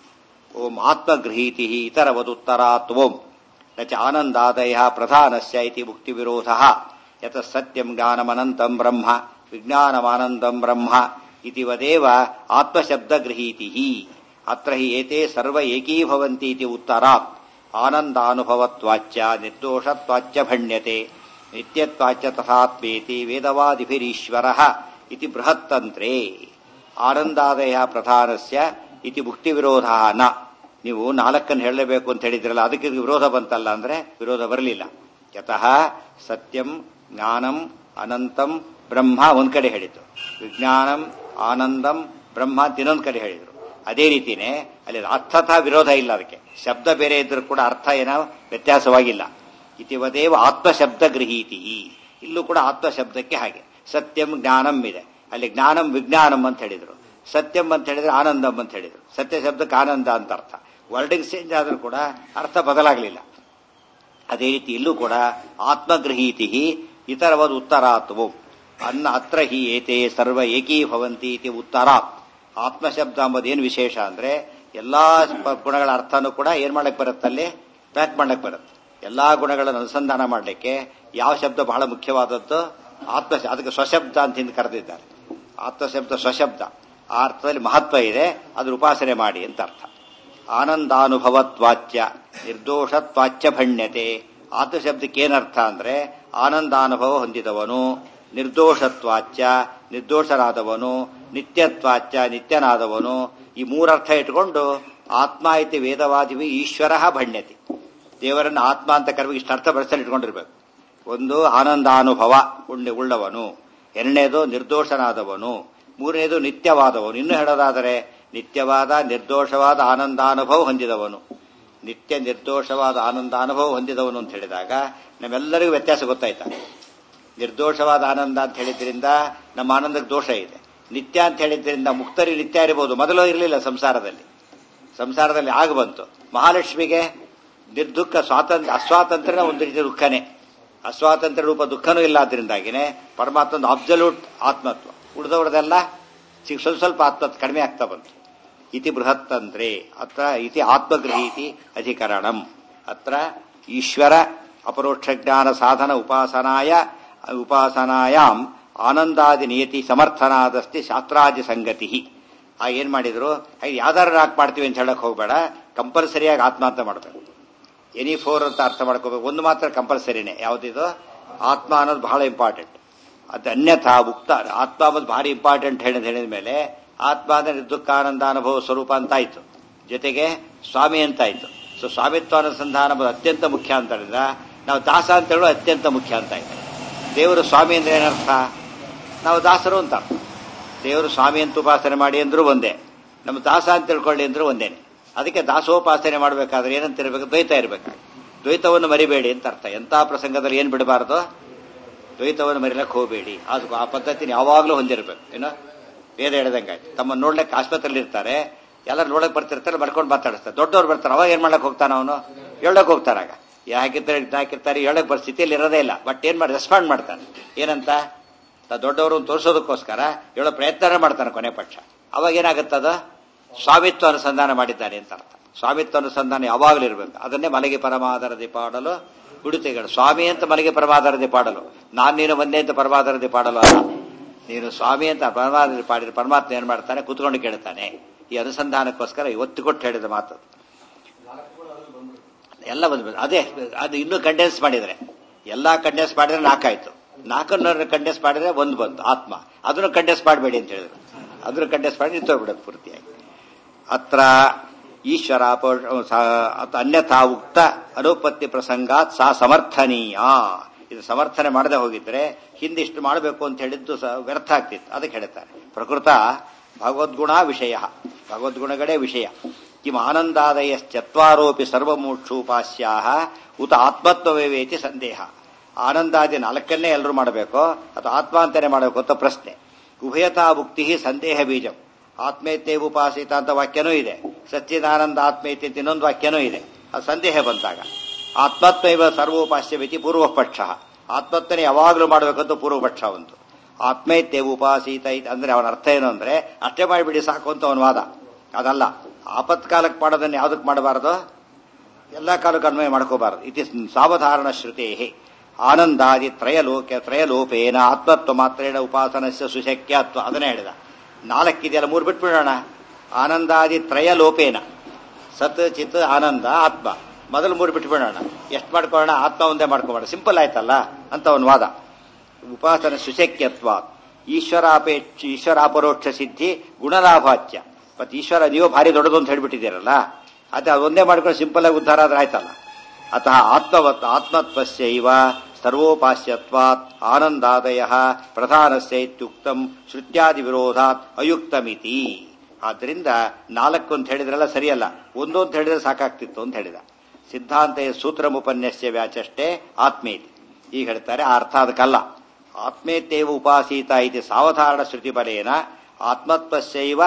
A: ಓಂ ಆತ್ಮಗೃಹೀತಿ ಇತರವದುತ್ತರಾತ್ ಓಂ ನ ಚ ಆನಂದಾದಯ ಪ್ರಧಾನಸ್ಯ ಇತಿ ಮುಕ್ತಿ ವಿರೋಧ ಯತ ಸತ್ಯಂ ಜ್ಞಾನಮನಂತಂ ಬ್ರಹ್ಮ ವಿಜ್ಞಾನಮಾನಂದಂ ಬ್ರಹ್ಮ ಇತಿ ವದೇವ ಆತ್ಮಶಬ್ದಗೃಹೀತಿ ಅತ್ರ ಹಿ ಏತೆ ಸರ್ವ ಏಕೀಭವಂತಿ ಇತಿ ಉತ್ತರಾತ್ ಆನಂದಾನುಭವತ್ವಾಚ್ಯ ನಿರ್ದೋಷತ್ವಾಚ್ಯ ಭಣ್ಯತೆ ನಿತ್ಯತ್ವಾಚ್ಯ ತಥಾತ್ಮೇತಿ ವೇದವಾದಿಭಿರೀಶ್ವರ ಇತಿ ಬೃಹತ್ತಂತ್ರೇ ಆನಂದಾದಯ ಪ್ರಧಾನಸ್ಯ ಇತಿ ಮುಕ್ತಿ ವಿರೋಧ ನ ನೀವು ನಾಲ್ಕನ್ನು ಹೇಳಲೇಬೇಕು ಅಂತ ಹೇಳಿದ್ರಲ್ಲ ಅದಕ್ಕೆ ಇದು ವಿರೋಧ ಬಂತಲ್ಲ ಅಂದ್ರೆ ವಿರೋಧ ಬರಲಿಲ್ಲ ಯತಃ ಸತ್ಯಂ ಜ್ಞಾನಂ ಅನಂತಂ ಬ್ರಹ್ಮ ಒಂದ್ ಕಡೆ ಹೇಳಿತು ವಿಜ್ಞಾನಂ ಆನಂದಂ ಬ್ರಹ್ಮ ಅಂತ ಇನ್ನೊಂದ್ ಕಡೆ ಹೇಳಿದ್ರು ಅದೇ ರೀತಿನೇ ಅಲ್ಲಿ ಅರ್ಥತಃ ವಿರೋಧ ಇಲ್ಲ ಅದಕ್ಕೆ ಶಬ್ದ ಬೇರೆ ಇದ್ರೂ ಕೂಡ ಅರ್ಥ ಏನೋ ವ್ಯತ್ಯಾಸವಾಗಿಲ್ಲ ಇತಿವದೇವ ಆತ್ಮಶಬ್ದ ಗೃಹೀತಿ ಇಲ್ಲೂ ಕೂಡ ಆತ್ಮಶಬ್ದಕ್ಕೆ ಹಾಗೆ ಸತ್ಯಂ ಜ್ಞಾನಂ ಇದೆ ಅಲ್ಲಿ ಜ್ಞಾನಂ ವಿಜ್ಞಾನಂ ಅಂತ ಹೇಳಿದ್ರು ಸತ್ಯಂ ಅಂತ ಹೇಳಿದ್ರೆ ಆನಂದಂ ಅಂತ ಹೇಳಿದ್ರು ಸತ್ಯ ಶಬ್ದಕ್ಕೆ ಆನಂದ ಅಂತ ಅರ್ಥ ವರ್ಡಿಂಗ್ ಚೇಂಜ್ ಆದ್ರೂ ಕೂಡ ಅರ್ಥ ಬದಲಾಗಲಿಲ್ಲ ಅದೇ ರೀತಿ ಇಲ್ಲೂ ಕೂಡ ಆತ್ಮಗೃಹೀತಿ ಇತರವದ್ ಉತ್ತರಾತ್ವಂ ಅನ್ನ ಅತ್ರ ಹಿ ಏತೆ ಸರ್ವ ಏಕೀಭವಂತಿ ಇತಿ ಉತ್ತರಾತ್ ಆತ್ಮಶಬ್ದ ಎಂಬುದೇನು ವಿಶೇಷ ಅಂದ್ರೆ ಎಲ್ಲಾ ಪ- ಗುಣಗಳ ಅರ್ಥನೂ ಕೂಡ ಏನ್ ಮಾಡಕ್ ಬರುತ್ತಲ್ಲಿ ಪ್ಯಾಕ್ ಮಾಡಕ್ ಬರುತ್ತೆ ಎಲ್ಲಾ ಗುಣಗಳನ್ನು ಅನುಸಂಧಾನ ಮಾಡಲಿಕ್ಕೆ ಯಾವ ಶಬ್ದ ಬಹಳ ಮುಖ್ಯವಾದದ್ದು ಆತ್ಮ ಅದಕ್ಕೆ ಸ್ವಶಬ್ದ ಅಂತ ಹಿಂದೆ ಕರೆದಿದ್ದಾರೆ ಆತ್ಮಶಬ್ದ ಸ್ವಶಬ್ದ ಆ ಅರ್ಥದಲ್ಲಿ ಮಹತ್ವ ಇದೆ ಅದ್ರ ಉಪಾಸನೆ ಮಾಡಿ ಅಂತ ಅರ್ಥ ಆನಂದಾನುಭವತ್ವಾಚ್ಯ ನಿರ್ದೋಷತ್ವಾಚ್ಯ ಭಣ್ಯತೆ ಆತ್ಮಶಬ್ದಕ್ಕೆ ಏನರ್ಥ ಅಂದ್ರೆ ಆನಂದಾನುಭವ ಹೊಂದಿದವನು ನಿರ್ದೋಷತ್ವಾಚ್ಯ ನಿರ್ದೋಷರಾದವನು ನಿತ್ಯತ್ವಾಚ್ಯ ನಿತ್ಯನಾದವನು ಈ ಮೂರರ್ಥ ಇಟ್ಕೊಂಡು ಆತ್ಮ ಇತಿ ವೇದವಾದಿವಿ ಈಶ್ವರ ಭಣ್ಯತೆ ದೇವರನ್ನು ಆತ್ಮ ಅಂತ ಕರೆದು ಇಷ್ಟು ಅರ್ಥ ಬಳಸಲು ಇಟ್ಕೊಂಡಿರ್ಬೇಕು ಒಂದು ಆನಂದಾನುಭವ ಉಳ್ಳ ಉಳ್ಳವನು ಎರಡನೇದು ನಿರ್ದೋಷನಾದವನು ಮೂರನೇದು ನಿತ್ಯವಾದವನು ಇನ್ನು ಹೇಳೋದಾದರೆ ನಿತ್ಯವಾದ ನಿರ್ದೋಷವಾದ ಆನಂದಾನುಭವ ಹೊಂದಿದವನು ನಿತ್ಯ ನಿರ್ದೋಷವಾದ ಆನಂದಾನುಭವ ಹೊಂದಿದವನು ಅಂತ ಹೇಳಿದಾಗ ನಮ್ಮೆಲ್ಲರಿಗೂ ವ್ಯತ್ಯಾಸ ಗೊತ್ತಾಯ್ತಾ ನಿರ್ದೋಷವಾದ ಆನಂದ ಅಂತ ಹೇಳಿದ್ರಿಂದ ನಮ್ಮ ಆನಂದಕ್ಕೆ ದೋಷ ಇದೆ ನಿತ್ಯ ಅಂತ ಹೇಳಿದ್ರಿಂದ ಮುಕ್ತರಿ ನಿತ್ಯ ಇರಬಹುದು ಮೊದಲು ಇರಲಿಲ್ಲ ಸಂಸಾರದಲ್ಲಿ ಸಂಸಾರದಲ್ಲಿ ಆಗ ಬಂತು ಮಹಾಲಕ್ಷ್ಮಿಗೆ ನಿರ್ದುಃಖ ಸ್ವಾತಂತ್ರ್ಯ ಅಸ್ವಾತಂತ್ರ್ಯ ಒಂದು ರೀತಿಯ ದುಃಖನೇ ಅಸ್ವಾತಂತ್ರ್ಯ ರೂಪ ದುಃಖನೂ ಇಲ್ಲ ಆದ್ರಿಂದಾಗಿನೇ ಪರಮಾತ್ಮ ಅಬ್ಸಲ್ಯೂಟ್ ಆತ್ಮತ್ವ ಉಳಿದವ್ರದೆಲ್ಲ ಸಿ- ಸ್ವಲ್ಪ ಸ್ವಲ್ಪ ಆತ್ಮತ್ವ ಕಡಿಮೆ ಆಗ್ತಾ ಬಂತು ಇತಿ ಬೃಹತ್ತಂತ್ರೆ ಅತ್ರ ಇತಿ ಆತ್ಮಗೃಹೀತಿ ಅಧಿಕರಣಂ ಅತ್ರ ಈಶ್ವರ ಅಪರೋಕ್ಷ ಜ್ಞಾನ ಸಾಧನ ಉಪಾಸನಾಯ ಉಪಾಸನಾಯಾಮ್ ಆನಂದಾದಿ ನಿಯತಿ ಸಮರ್ಥನಾದಸ್ತಿ ಶಾಸ್ತ್ರಾದಿ ಸಂಗತಿ ಆ ಏನ್ ಮಾಡಿದ್ರು ಯಾವ್ದಾರು ನಾಲ್ಕು ಮಾಡ್ತೀವಿ ಅಂತ ಹೇಳಕ್ ಹೋಗ್ಬೇಡ ಕಂಪಲ್ಸರಿಯಾಗಿ ಆತ್ಮ ಅಂತ ಮಾಡಬೇಕು ಎನಿ ಫೋರ್ ಅಂತ ಅರ್ಥ ಮಾಡ್ಕೋಬೇಕು ಒಂದು ಮಾತ್ರ ಕಂಪಲ್ಸರಿನೇ ಯಾವ್ದಿದು ಆತ್ಮ ಅನ್ನೋದು ಬಹಳ ಇಂಪಾರ್ಟೆಂಟ್ ಅದು ಅನ್ಯಥಾ ಉಕ್ತ ಆತ್ಮ ಅನ್ನೋದು ಭಾರಿ ಇಂಪಾರ್ಟೆಂಟ್ ಹೇಳಿದ ಹೇಳಿದ ಮೇಲೆ ಆತ್ಮ ಅಂದ್ರೆ ನಿರ್ದುಃಖ ಆನಂದ ಅನುಭವ ಸ್ವರೂಪ ಅಂತ ಆಯ್ತು ಜೊತೆಗೆ ಸ್ವಾಮಿ ಅಂತ ಆಯ್ತು ಸೊ ಸ್ವಾಮಿತ್ವಾನುಸಂಧಾನ ಅನ್ನೋದು ಅತ್ಯಂತ ಮುಖ್ಯ ಅಂತಂದ್ರೆ ನಾವು ದಾಸ ಅಂತ ಹೇಳೋ ಅತ್ಯಂತ ಮುಖ್ಯ ಅಂತ ಆಯ್ತು ದೇವರು ಸ್ವಾಮಿ ಅಂದ್ರೆ ಏನರ್ಥ ನಾವು ದಾಸರು ಅಂತ ಅರ್ಥ ದೇವರು ಸ್ವಾಮಿ ಅಂತ ಉಪಾಸನೆ ಮಾಡಿ ಅಂದ್ರೂ ಒಂದೇ ನಮ್ಮ ದಾಸ ಅಂತ ತಿಳ್ಕೊಳ್ಳಿ ಅಂದ್ರೂ ಒಂದೇನೆ ಅದಕ್ಕೆ ದಾಸೋಪಾಸನೆ ಮಾಡಬೇಕಾದ್ರೆ ಏನಂತ ಇರಬೇಕು ದ್ವೈತ ಇರಬೇಕು ದ್ವೈತವನ್ನು ಮರಿಬೇಡಿ ಅಂತ ಅರ್ಥ ಎಂಥ ಪ್ರಸಂಗದಲ್ಲಿ ಏನು ಬಿಡಬಾರದು ದ್ವೈತವನ್ನು ಮರಿಲಕ್ಕೆ ಹೋಗಬೇಡಿ ಅದು ಆ ಪದ್ಧತಿನ ಯಾವಾಗಲೂ ಹೊಂದಿರಬೇಕು ಏನೋ ವೇದ ಹೇಳ್ದಂಗಾಯ್ತು ತಮ್ಮ ನೋಡ್ಲಿಕ್ಕೆ ಆಸ್ಪತ್ರೆಯಲ್ಲಿ ಇರ್ತಾರೆ ಎಲ್ಲರೂ ನೋಡಕ್ ಬರ್ತಿರ್ತಾರೆ ಬರ್ಕೊಂಡು ಮಾತಾಡಿಸ್ತಾರೆ ದೊಡ್ಡವ್ರು ಬರ್ತಾರೆ ಅವಾಗ ಏನ್ ಮಾಡಕ್ ಹೋಗ್ತಾನ ಅವನು ಹೇಳಕ್ ಹೋಗ್ತಾರಾಗ ಹಾಕಿರ್ತಾರೆ ಇದ್ ಹಾಕಿರ್ತಾರೆ ಹೇಳಕ್ ಬರ್ ಸ್ಥಿತಿಯಲ್ಲಿ ಇರೋದೇ ಇಲ್ಲ ಬಟ್ ಏನ್ ಮಾಡಿ ರೆಸ್ಪಾಂಡ್ ಮಾಡ್ತಾನೆ ಏನಂತ ತ- ದೊಡ್ಡವರು ತೋರಿಸೋದಕ್ಕೋಸ್ಕರ ಹೇಳೋ ಪ್ರಯತ್ನ ಮಾಡ್ತಾನೆ ಕೊನೆ ಪಕ್ಷ ಅವಾಗ ಏನಾಗುತ್ತದ ಸ್ವಾಮಿತ್ವ ಅನುಸಂಧಾನ ಮಾಡಿದ್ದಾನೆ ಅಂತ ಅರ್ಥ ಸ್ವಾಮಿತ್ವ ಅನುಸಂಧಾನ ಯಾವಾಗಲೂ ಇರಬೇಕು ಅದನ್ನೇ ಮಲಗಿ ಪರಮಾಧಾರದಿ ಪಾಡಲು ಗುಡುತೆಗಳು ಸ್ವಾಮಿ ಅಂತ ಮಲಗಿ ಪರಮಾಧಾರದಿ ಪಾಡಲು ನಾನ್ ನೀನು ಒಂದೇ ಅಂತ ಪರಮಾಧಾರದಿ ಪಾಡಲು ಅಲ್ಲ ನೀನು ಸ್ವಾಮಿ ಅಂತ ಪರಮಾಧಾರದಿ ಪಾಡಿದ್ರೆ ಪರಮಾತ್ಮ ಏನ್ ಮಾಡ್ತಾನೆ ಕೂತ್ಕೊಂಡು ಕೇಳ್ತಾನೆ ಈ ಅನುಸಂಧಾನಕ್ಕೋಸ್ಕರ ಒತ್ತು ಕೊಟ್ಟು ಹೇಳಿದ ಮಾತು ಎಲ್ಲ ಬಂದ್ಬಿಟ್ಟು ಅದೇ ಅದು ಇನ್ನೂ ಕಂಡೆನ್ಸ್ ಮಾಡಿದ್ರೆ ಎಲ್ಲಾ ಕಂಡೆನ್ಸ್ ಮಾಡಿದ್ರೆ ನಾಲ್ಕಾಯ್ತು ನಾಲ್ಕನ್ನ ಕಂಡೆನ್ಸ್ ಮಾಡಿದ್ರೆ ಒಂದು ಬಂತು ಆತ್ಮ ಅದನ್ನು ಕಂಡೆನ್ಸ್ ಮಾಡಬೇಡಿ ಅಂತ ಹೇಳಿದ್ರು ಅದನ್ನು ಕಂಡೆನ್ಸ್ ಮಾಡಿ ನಿಂತೋಗ್ಬಿಡೋದು ಪೂರ್ತಿಯಾಗಿ ಅತ್ರ ಈಶ್ವರಾಪ ಅನ್ಯಥಾ ಉಕ್ತ ಅನುಪತ್ತಿ ಪ್ರಸಂಗಾತ್ ಸಾ ಸಮರ್ಥನೀಯ ಇದು ಸಮರ್ಥನೆ ಮಾಡದೆ ಹೋಗಿದ್ರೆ ಹಿಂದಿಷ್ಟು ಮಾಡಬೇಕು ಅಂತ ಹೇಳಿದ್ದು ಸ ವ್ಯರ್ಥ ಆಗ್ತಿತ್ತು ಅದಕ್ಕೆ ಹೇಳ್ತಾರೆ ಪ್ರಕೃತ ಭಗವದ್ಗುಣ ವಿಷಯ ಭಗವದ್ಗುಣಗಳೇ ವಿಷಯ ಕಿಂ ಆನಂದಾದಯಶ್ಚತ್ವಾರೋಪಿ ಸರ್ವಮೋಕ್ಷೋಪಾಸ್ಯಾ ಉತ ಆತ್ಮತ್ವವೇವೇತಿ ಸಂದೇಹ ಆನಂದಾದಿ ನಾಲ್ಕನ್ನೇ ಎಲ್ಲರೂ ಮಾಡಬೇಕು ಅಥವಾ ಆತ್ಮ ಅಂತಾನೆ ಮಾಡಬೇಕು ಅಂತ ಪ್ರಶ್ನೆ ಉಭಯತಾ ಮುಕ್ತಿ ಸಂದೇಹ ಬೀಜಂ ಆತ್ಮೇತ್ಯ ಉಪಾಸಿತ ಅಂತ ವಾಕ್ಯನೂ ಇದೆ ಸಚ್ಚಿದಾನಂದ ಆತ್ಮೇತ್ಯ ಅಂತ ಇನ್ನೊಂದು ವಾಕ್ಯನೂ ಇದೆ ಅದು ಸಂದೇಹ ಬಂದಾಗ ಆತ್ಮತ್ವೈವ ಸರ್ವೋಪಾಸ್ಯವಿತಿ ಪೂರ್ವಪಕ್ಷ ಆತ್ಮತ್ವನೇ ಯಾವಾಗಲೂ ಮಾಡಬೇಕಂತ ಪೂರ್ವಪಕ್ಷ ಒಂದು ಆತ್ಮೈತ್ಯ ಉಪಾಸೀತ ಇತ್ ಅಂದ್ರೆ ಅವನ ಅರ್ಥ ಏನು ಅಂದ್ರೆ ಅಷ್ಟೇ ಮಾಡಿಬಿಡಿ ಸಾಕು ಅಂತ ಅವನ ವಾದ ಅದಲ್ಲ ಆಪತ್ಕಾಲಕ್ಕೆ ಮಾಡೋದನ್ನ ಯಾವ್ದಕ್ಕೆ ಮಾಡಬಾರದು ಎಲ್ಲ ಕಾಲಕ್ಕೂ ಅನ್ವಯ ಮಾಡ್ಕೋಬಾರದು ಇತಿ ಸಾವಧಾರಣ ಶ್ರುತೇ ಆನಂದಾದಿ ತ್ರಯಲೋಕ ತ್ರಯಲೋಪೇನ ಆತ್ಮತ್ವ ಮಾತ್ರೇಣ ಉಪಾಸನಸ್ಯ ಸುಶಕ್ಯತ್ವ ಅದನ್ನೇ ಹೇಳಿದ ನಾಲ್ಕಿದೆಯಲ್ಲ ಮೂರು ಬಿಟ್ಬಿಡೋಣ ಆನಂದಾದಿ ತ್ರಯಲೋಪೇನ ಸತ್ ಚಿತ್ ಆನಂದ ಆತ್ಮ ಮೊದಲು ಮೂರು ಬಿಟ್ಬಿಡೋಣ ಎಷ್ಟು ಮಾಡ್ಕೊಳ್ಳೋಣ ಆತ್ಮ ಒಂದೇ ಮಾಡ್ಕೋಬೇಡ ಸಿಂಪಲ್ ಆಯ್ತಲ್ಲ ಅಂತ ಅವನ ವಾದ ಉಪಾಸನ ಸುಶಕ್ಯತ್ವ ಈಶ್ವರಾಪೇಕ್ಷ ಈಶ್ವರಾಪರೋಕ್ಷ ಸಿದ್ಧಿ ಗುಣಲಾಭಾಚ್ಯ ಮತ್ತೆ ಈಶ್ವರ ನೀವು ಭಾರಿ ದೊಡ್ಡದು ಅಂತ ಹೇಳ್ಬಿಟ್ಟಿದ್ದೀರಲ್ಲ ಅದೇ ಅದೊಂದೇ ಮಾಡ್ಕೊಂಡು ಸಿಂಪಲ್ ಆಗಿ ಉದ್ಧಾರ ಆದ್ರೆ ಆಯ್ತಲ್ಲ ಅತಃ ಆತ್ಮವತ್ ಆತ್ಮತ್ವಸ್ಯೈವ ಸರ್ವೋಪಾಸ್ಯತ್ವಾತ್ ಆನಂದಾದಯ ಪ್ರಧಾನಸ್ಯ ಇತ್ಯುಕ್ತಂ ಶ್ರುತ್ಯಾದಿ ವಿರೋಧಾತ್ ಅಯುಕ್ತಮಿತಿ ಆದ್ದರಿಂದ ನಾಲ್ಕು ಅಂತ ಹೇಳಿದ್ರಲ್ಲ ಸರಿಯಲ್ಲ ಒಂದು ಅಂತ ಹೇಳಿದ್ರೆ ಸಾಕಾಗ್ತಿತ್ತು ಅಂತ ಹೇಳಿದ ಸಿದ್ಧಾಂತ ಸೂತ್ರಮುಪನ್ಯಸ್ಯ ವ್ಯಾಚಷ್ಟೇ ಆತ್ಮೇತಿ ಈಗ ಹೇಳ್ತಾರೆ ಆ ಅರ್ಥ ಅದಕ್ಕಲ್ಲ ಆತ್ಮೇತ್ಯವ ಉಪಾಸೀತ ಇತಿ ಸಾವಧಾರಣ ಶ್ರುತಿಬಲೇನ ಆತ್ಮತ್ವಸ್ಯೈವ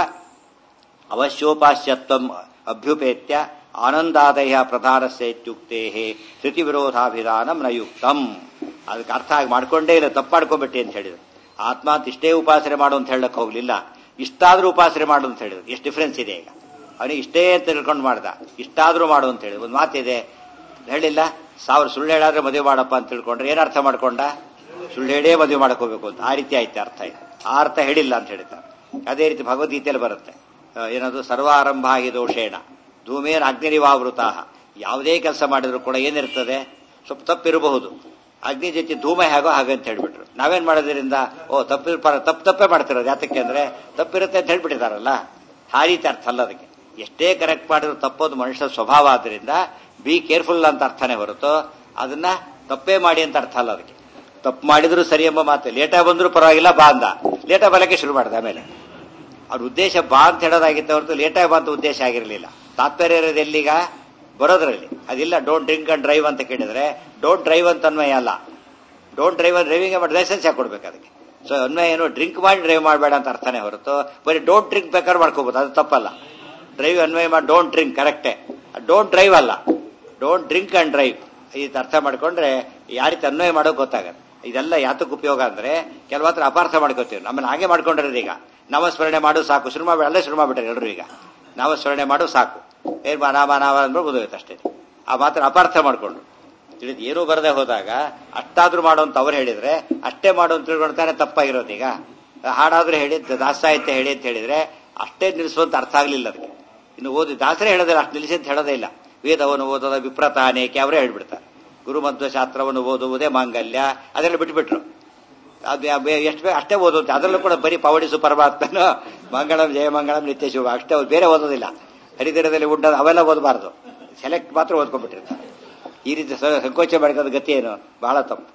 A: ಅವಶ್ಯೋಪಾಸ್ಯತ್ವ ಅಭ್ಯುಪೇತ್ಯ ಆನಂದಾದಯ ಪ್ರಧಾನಸ್ಯ ಇತ್ಯುಕ್ತೇ ಶ್ರುತಿ ವಿರೋಧಾಭಿಧಾನಂ ನ ಯುಕ್ತಂ ಅದಕ್ಕೆ ಅರ್ಥ ಆಗಿ ಮಾಡ್ಕೊಂಡೇ ಇಲ್ಲ ತಪ್ಪು ಮಾಡ್ಕೊಂಡ್ಬಿಟ್ಟೆ ಅಂತ ಹೇಳಿದ್ರು ಆತ್ಮ ಅಂತ ಇಷ್ಟೇ ಉಪಾಸನೆ ಮಾಡು ಅಂತ ಹೇಳಕ್ ಹೋಗ್ಲಿಲ್ಲ ಇಷ್ಟಾದ್ರೂ ಉಪಾಸನೆ ಮಾಡು ಅಂತ ಹೇಳಿದ್ರು ಎಷ್ಟು ಡಿಫ್ರೆನ್ಸ್ ಇದೆ ಈಗ ಅವನಿಗೆ ಇಷ್ಟೇ ಅಂತ ತಿಳ್ಕೊಂಡು ಮಾಡ್ದ ಇಷ್ಟಾದ್ರೂ ಮಾಡು ಅಂತ ಹೇಳಿ ಒಂದು ಮಾತಿದೆ ಹೇಳಿಲ್ಲ ಸಾವಿರ ಸುಳ್ಳು ಹೇಳಾದ್ರೆ ಮದುವೆ ಮಾಡಪ್ಪ ಅಂತ ತಿಳ್ಕೊಂಡ್ರೆ ಏನ್ ಅರ್ಥ ಮಾಡ್ಕೊಂಡ ಸುಳ್ಳು ಹೇಳೇ ಮದುವೆ ಮಾಡ್ಕೋಬೇಕು ಅಂತ ಆ ರೀತಿ ಆಯ್ತು ಅರ್ಥ ಇದೆ ಆ ಅರ್ಥ ಹೇಳಿಲ್ಲ ಅಂತ ಹೇಳ್ತಾರೆ ಅದೇ ರೀತಿ ಭಗವದ್ಗೀತೆಯಲ್ಲಿ ಬರುತ್ತೆ ಆ, ಏನದು ಸರ್ವಾರಂಭ ಆಗಿ ದೋಷೇಣ ಧೂಮೇನ ಅಗ್ನಿರಿವಾವೃತ ಯಾವುದೇ ಕೆಲಸ ಮಾಡಿದ್ರು ಕೂಡ ಏನಿರ್ತದೆ ಸ್ವಲ್ಪ ತಪ್ಪಿರಬಹುದು ಅಗ್ನಿ ಜೊತೆ ಧೂಮ ಹೇಗೋ ಹಾಗೆ ಅಂತ ಹೇಳ್ಬಿಟ್ರು ನಾವೇನ್ ಮಾಡೋದ್ರಿಂದ ಓ ತಪ್ಪಿ ತಪ್ಪು ತಪ್ಪೇ ಮಾಡ್ತಿರೋದು ಯಾತಕ್ಕೆ ಅಂದ್ರೆ ತಪ್ಪಿರುತ್ತೆ ಅಂತ ಹೇಳ್ಬಿಟ್ಟಿದಾರಲ್ಲ ಆ ರೀತಿ ಅರ್ಥ ಅಲ್ಲ ಅದಕ್ಕೆ ಎಷ್ಟೇ ಕರೆಕ್ಟ್ ಮಾಡಿದ್ರು ತಪ್ಪೋದು ಮನುಷ್ಯ ಸ್ವಭಾವ ಆದ್ರಿಂದ ಬಿ ಕೇರ್ಫುಲ್ ಅಂತ ಅರ್ಥನೇ ಹೊರತು ಅದನ್ನ ತಪ್ಪೇ ಮಾಡಿ ಅಂತ ಅರ್ಥ ಅಲ್ಲ ಅದಕ್ಕೆ ತಪ್ಪು ಮಾಡಿದ್ರು ಸರಿ ಎಂಬ ಮಾತು ಲೇಟಾಗಿ ಬಂದ್ರು ಪರವಾಗಿಲ್ಲ ಬಾ ಅಂದ ಲೇಟಾಗಿ ಬರಕ್ಕೆ ಶುರು ಮಾಡಿದೆ ಆಮೇಲೆ ಅವ್ರ ಉದ್ದೇಶ ಬಾ ಅಂತ ಹೇಳೋದಾಗಿತ್ತು ಹೊರತು ಲೇಟಾಗಿ ಬಂತ ಉದ್ದೇಶ ಆಗಿರಲಿಲ್ಲ ತಾತ್ಪರ್ಯ ಇರೋದು ಎಲ್ಲಿಗ ಬರೋದ್ರಲ್ಲಿ ಅದಿಲ್ಲ ಡೋಂಟ್ ಡ್ರಿಂಕ್ ಅಂಡ್ ಡ್ರೈವ್ ಅಂತ ಕೇಳಿದ್ರೆ ಡೋಂಟ್ ಡ್ರೈವ್ ಅಂತ ಅನ್ವಯ ಅಲ್ಲ ಡೋಂಟ್ ಡ್ರೈವ್ ಡ್ರೈವಿಂಗ್ ಮಾಡಿ ಲೈಸೆನ್ಸ್ ಯಾಕೆ ಕೊಡ್ಬೇಕು ಅದಕ್ಕೆ ಸೊ ಅನ್ವಯ ಏನು ಡ್ರಿಂಕ್ ಮಾಡಿ ಡ್ರೈವ್ ಮಾಡಬೇಡ ಅಂತ ಅರ್ಥನೇ ಹೊರತು ಬರೀ ಡೋಂಟ್ ಡ್ರಿಂಕ್ ಬೇಕಾದ್ರೆ ಮಾಡ್ಕೋಬಹುದು ಅದು ತಪ್ಪಲ್ಲ ಡ್ರೈವ್ ಅನ್ವಯ ಮಾಡಿ ಡೋಂಟ್ ಡ್ರಿಂಕ್ ಕರೆಕ್ಟೇ ಡೋಂಟ್ ಡ್ರೈವ್ ಅಲ್ಲ ಡೋಂಟ್ ಡ್ರಿಂಕ್ ಅಂಡ್ ಡ್ರೈವ್ ಈ ಅರ್ಥ ಮಾಡ್ಕೊಂಡ್ರೆ ಯಾವ ರೀತಿ ಅನ್ವಯ ಮಾಡೋಕೆ ಗೊತ್ತಾಗತ್ತೆ ಇದೆಲ್ಲ ಯಾತಕ್ಕೆ ಉಪಯೋಗ ಅಂದ್ರೆ ಕೆಲವು ಹತ್ರ ಅಪಾರ್ಥ ಮಾಡ್ಕೋತೀವಿ ನಮ್ಮನ್ನ ಹಾಗೆ ಮಾಡ್ಕೊಂಡಿರೋದು ಈಗ ನಾಮಸ್ಮರಣೆ ಮಾಡು ಸಾಕು ಶುರು ಮಾಡ್ಬೇಡ ಅಲ್ಲೇ ಶುರು ಮಾಡ್ಬಿಟ್ರೆ ಎಲ್ಲರೂ ಈಗ ನಾಮಸ್ಮರಣೆ ಮಾಡು ಸಾಕು ಏನ್ ಬಾ ನಾಮ ನಾಮ ಅಂದ್ಬಿಟ್ಟು ಮುಗಿದೋಯ್ತು ಅಷ್ಟೇ ಆ ಮಾತ್ರ ಅಪಾರ್ಥ ಮಾಡ್ಕೊಂಡು ತಿಳಿದು ಏನೂ ಬರದೆ ಹೋದಾಗ ಅಷ್ಟಾದ್ರೂ ಮಾಡು ಅಂತ ಅವ್ರು ಹೇಳಿದ್ರೆ ಅಷ್ಟೇ ಮಾಡು ಅಂತ ತಿಳ್ಕೊಳ್ತಾನೆ ತಪ್ಪಾಗಿರೋದು ಈಗ ಹಾಡಾದ್ರೂ ಹೇಳಿ ದಾಸಾಹಿತ್ಯ ಹೇಳಿ ಅಂತ ಹೇಳಿದ್ರೆ ಅಷ್ಟೇ ನಿಲ್ಲಿಸುವಂತ ಅರ್ಥ ಆಗ್ಲಿಲ್ಲ ಅದಕ್ಕೆ ಇನ್ನು ಓದಿ ದಾಸರೇ ಹೇಳೋದಿಲ್ಲ ಅಷ್ಟು ನಿಲ್ಲಿಸಿ ಅಂತ ಹೇಳೋದೇ ಇಲ್ಲ ವೇದವನ್ನು ಓದೋದ ವಿಪ್ರತಾನೇಕೆ ಅವರೇ ಹೇಳ್ಬಿಡ್ತಾರೆ ಗುರುಮಧ್ವ ಶಾಸ್ತ್ರವನ್ನು ಓದುವುದೇ ಮಾಂಗಲ್ಯ ಅದೆಲ್ಲ ಬಿಟ್ಬಿಟ್ರು ಅದು ಎಷ್ಟು ಬೇಕು ಅಷ್ಟೇ ಓದುತ್ತೆ ಅದರಲ್ಲೂ ಕೂಡ ಬರೀ ಪವಡಿಸು ಪರಮಾತ್ಮನು ಮಂಗಳಂ ಜಯಮಂಗಳಂ ನಿತ್ಯ ಶುಭ ಅಷ್ಟೇ ಓದ್- ಬೇರೆ ಓದೋದಿಲ್ಲ ಹರಿದಿರದಲ್ಲಿ ಉಂಡ ಅವೆಲ್ಲ ಓದಬಾರ್ದು ಸೆಲೆಕ್ಟ್ ಮಾತ್ರ ಓದ್ಕೊಂಡ್ಬಿಟ್ಟಿರ್ತಾರೆ ಈ ರೀತಿ ಸ- ಸಂಕೋಚ ಮಾಡಿದ ಗತಿ ಏನು ಬಹಳ ತಪ್ಪು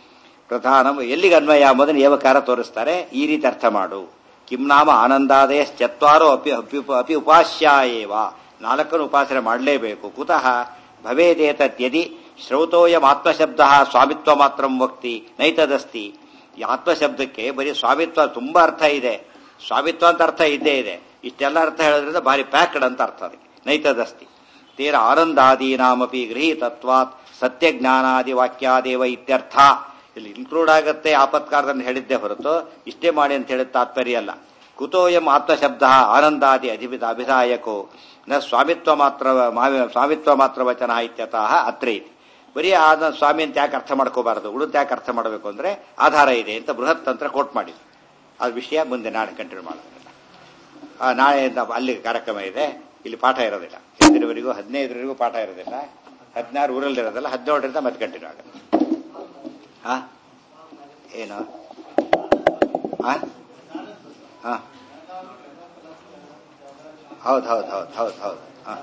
A: ಪ್ರಧಾನ ಎಲ್ಲಿಗೆ ಅನ್ವಯ ಎಂಬುದನ್ನು ಏವಕಾರ ತೋರಿಸ್ತಾರೆ ಈ ರೀತಿ ಅರ್ಥ ಮಾಡು ಕಿಂ ನಾಮ ಆನಂದಾದಯ ಚತ್ವಾರೋ ಅಪಿ ಅಪಿ ಅಪಿ ಉಪಾಸ್ಯ ಏವ ನಾಲ್ಕನ್ನು ಉಪಾಸನೆ ಮಾಡಲೇಬೇಕು ಕುತಃ ಭವೇದೇತದ್ಯದಿ ಶ್ರೌತೋಯಂ ಆತ್ಮಶಬ್ದ ಸ್ವಾಮಿತ್ವ ಮಾತ್ರ ವಕ್ತಿ ನೈತದಸ್ತಿ ಈ ಆತ್ಮಶಬ್ದಕ್ಕೆ ಬರೀ ಸ್ವಾಮಿತ್ವ ತುಂಬಾ ಅರ್ಥ ಇದೆ ಸ್ವಾಮಿತ್ವ ಅಂತ ಅರ್ಥ ಇದ್ದೇ ಇದೆ ಇಷ್ಟೆಲ್ಲ ಅರ್ಥ ಹೇಳೋದ್ರಿಂದ ಭಾರಿ ಪ್ಯಾಕ್ಡ್ ಅಂತ ಅರ್ಥ ಅದಕ್ಕೆ ನೈತದಸ್ತಿ ತೀರ ಆನಂದಾದೀನಾಮಪಿ ಗೃಹೀತತ್ವಾತ್ ಸತ್ಯ ಜ್ಞಾನಾದಿ ವಾಕ್ಯಾದೇವ ಇತ್ಯರ್ಥ ಇಲ್ಲಿ ಇನ್ಕ್ಲೂಡ್ ಆಗತ್ತೆ ಆಪತ್ಕಾರದಲ್ಲಿ ಹೇಳಿದ್ದೇ ಹೊರತು ಇಷ್ಟೇ ಮಾಡಿ ಅಂತ ಹೇಳಿದ ತಾತ್ಪರ್ಯ ಅಲ್ಲ ಕುತೋಯಂ ಆತ್ಮಶಬ್ದ ಆನಂದಾದಿ ಅಧಿಪಿತ ಅಭಿಧಾಯಕೋ ನ ಸ್ವಾಮಿತ್ವ ಮಾತ್ರ ಮಾವಿ- ಸ್ವಾಮಿತ್ವ ಮಾತ್ರ ವಚನ ಇತ್ಯತಃ ಅತ್ರ ಇತಿ ಬರೀ ಆದ ಸ್ವಾಮಿ ಅಂತ ಯಾಕೆ ಅರ್ಥ ಮಾಡ್ಕೋಬಾರದು ಉಳಿದ ಯಾಕೆ ಅರ್ಥ ಮಾಡಬೇಕು ಅಂದ್ರೆ ಆಧಾರ ಇದೆ ಅಂತ ಬೃಹತ್ ತಂತ್ರ ಕೋಟ್ ಮಾಡಿದ್ರು ಆ ವಿಷಯ ಮುಂದೆ ನಾಳೆ ಕಂಟಿನ್ಯೂ ಮಾಡೋದಿಲ್ಲ ಆ, ನಾಳೆಯಿಂದ ಅಲ್ಲಿ ಕಾರ್ಯಕ್ರಮ ಇದೆ ಇಲ್ಲಿ ಪಾಠ ಇರೋದಿಲ್ಲ ಎಂದಿನವರೆಗೂ ಹದಿನೈದರವರೆಗೂ ಪಾಠ ಇರೋದಿಲ್ಲ ಹದಿನಾರು ಊರಲ್ಲಿ ಇರೋದಿಲ್ಲ ಹದಿನೇಳರಿಂದ ಮತ್ತೆ ಕಂಟಿನ್ಯೂ ಆಗುತ್ತೆ ಹಾ ಏನು ಹಾ ಹಾ ಹೌದು ಹೌದು ಹೌದು ಹೌದು ಹೌದು ಹಾ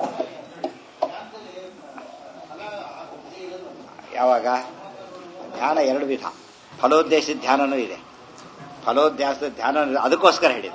A: ಯಾವಾಗ ಧ್ಯಾನ ಎರಡು ವಿಧ ಫಲೋದ್ದೇಶದ ಧ್ಯಾನನೂ ಇದೆ ಫಲೋದ್ಯಾಸದ ಧ್ಯಾನ ಅದಕ್ಕೋಸ್ಕರ ಹೇಳಿದ್ದು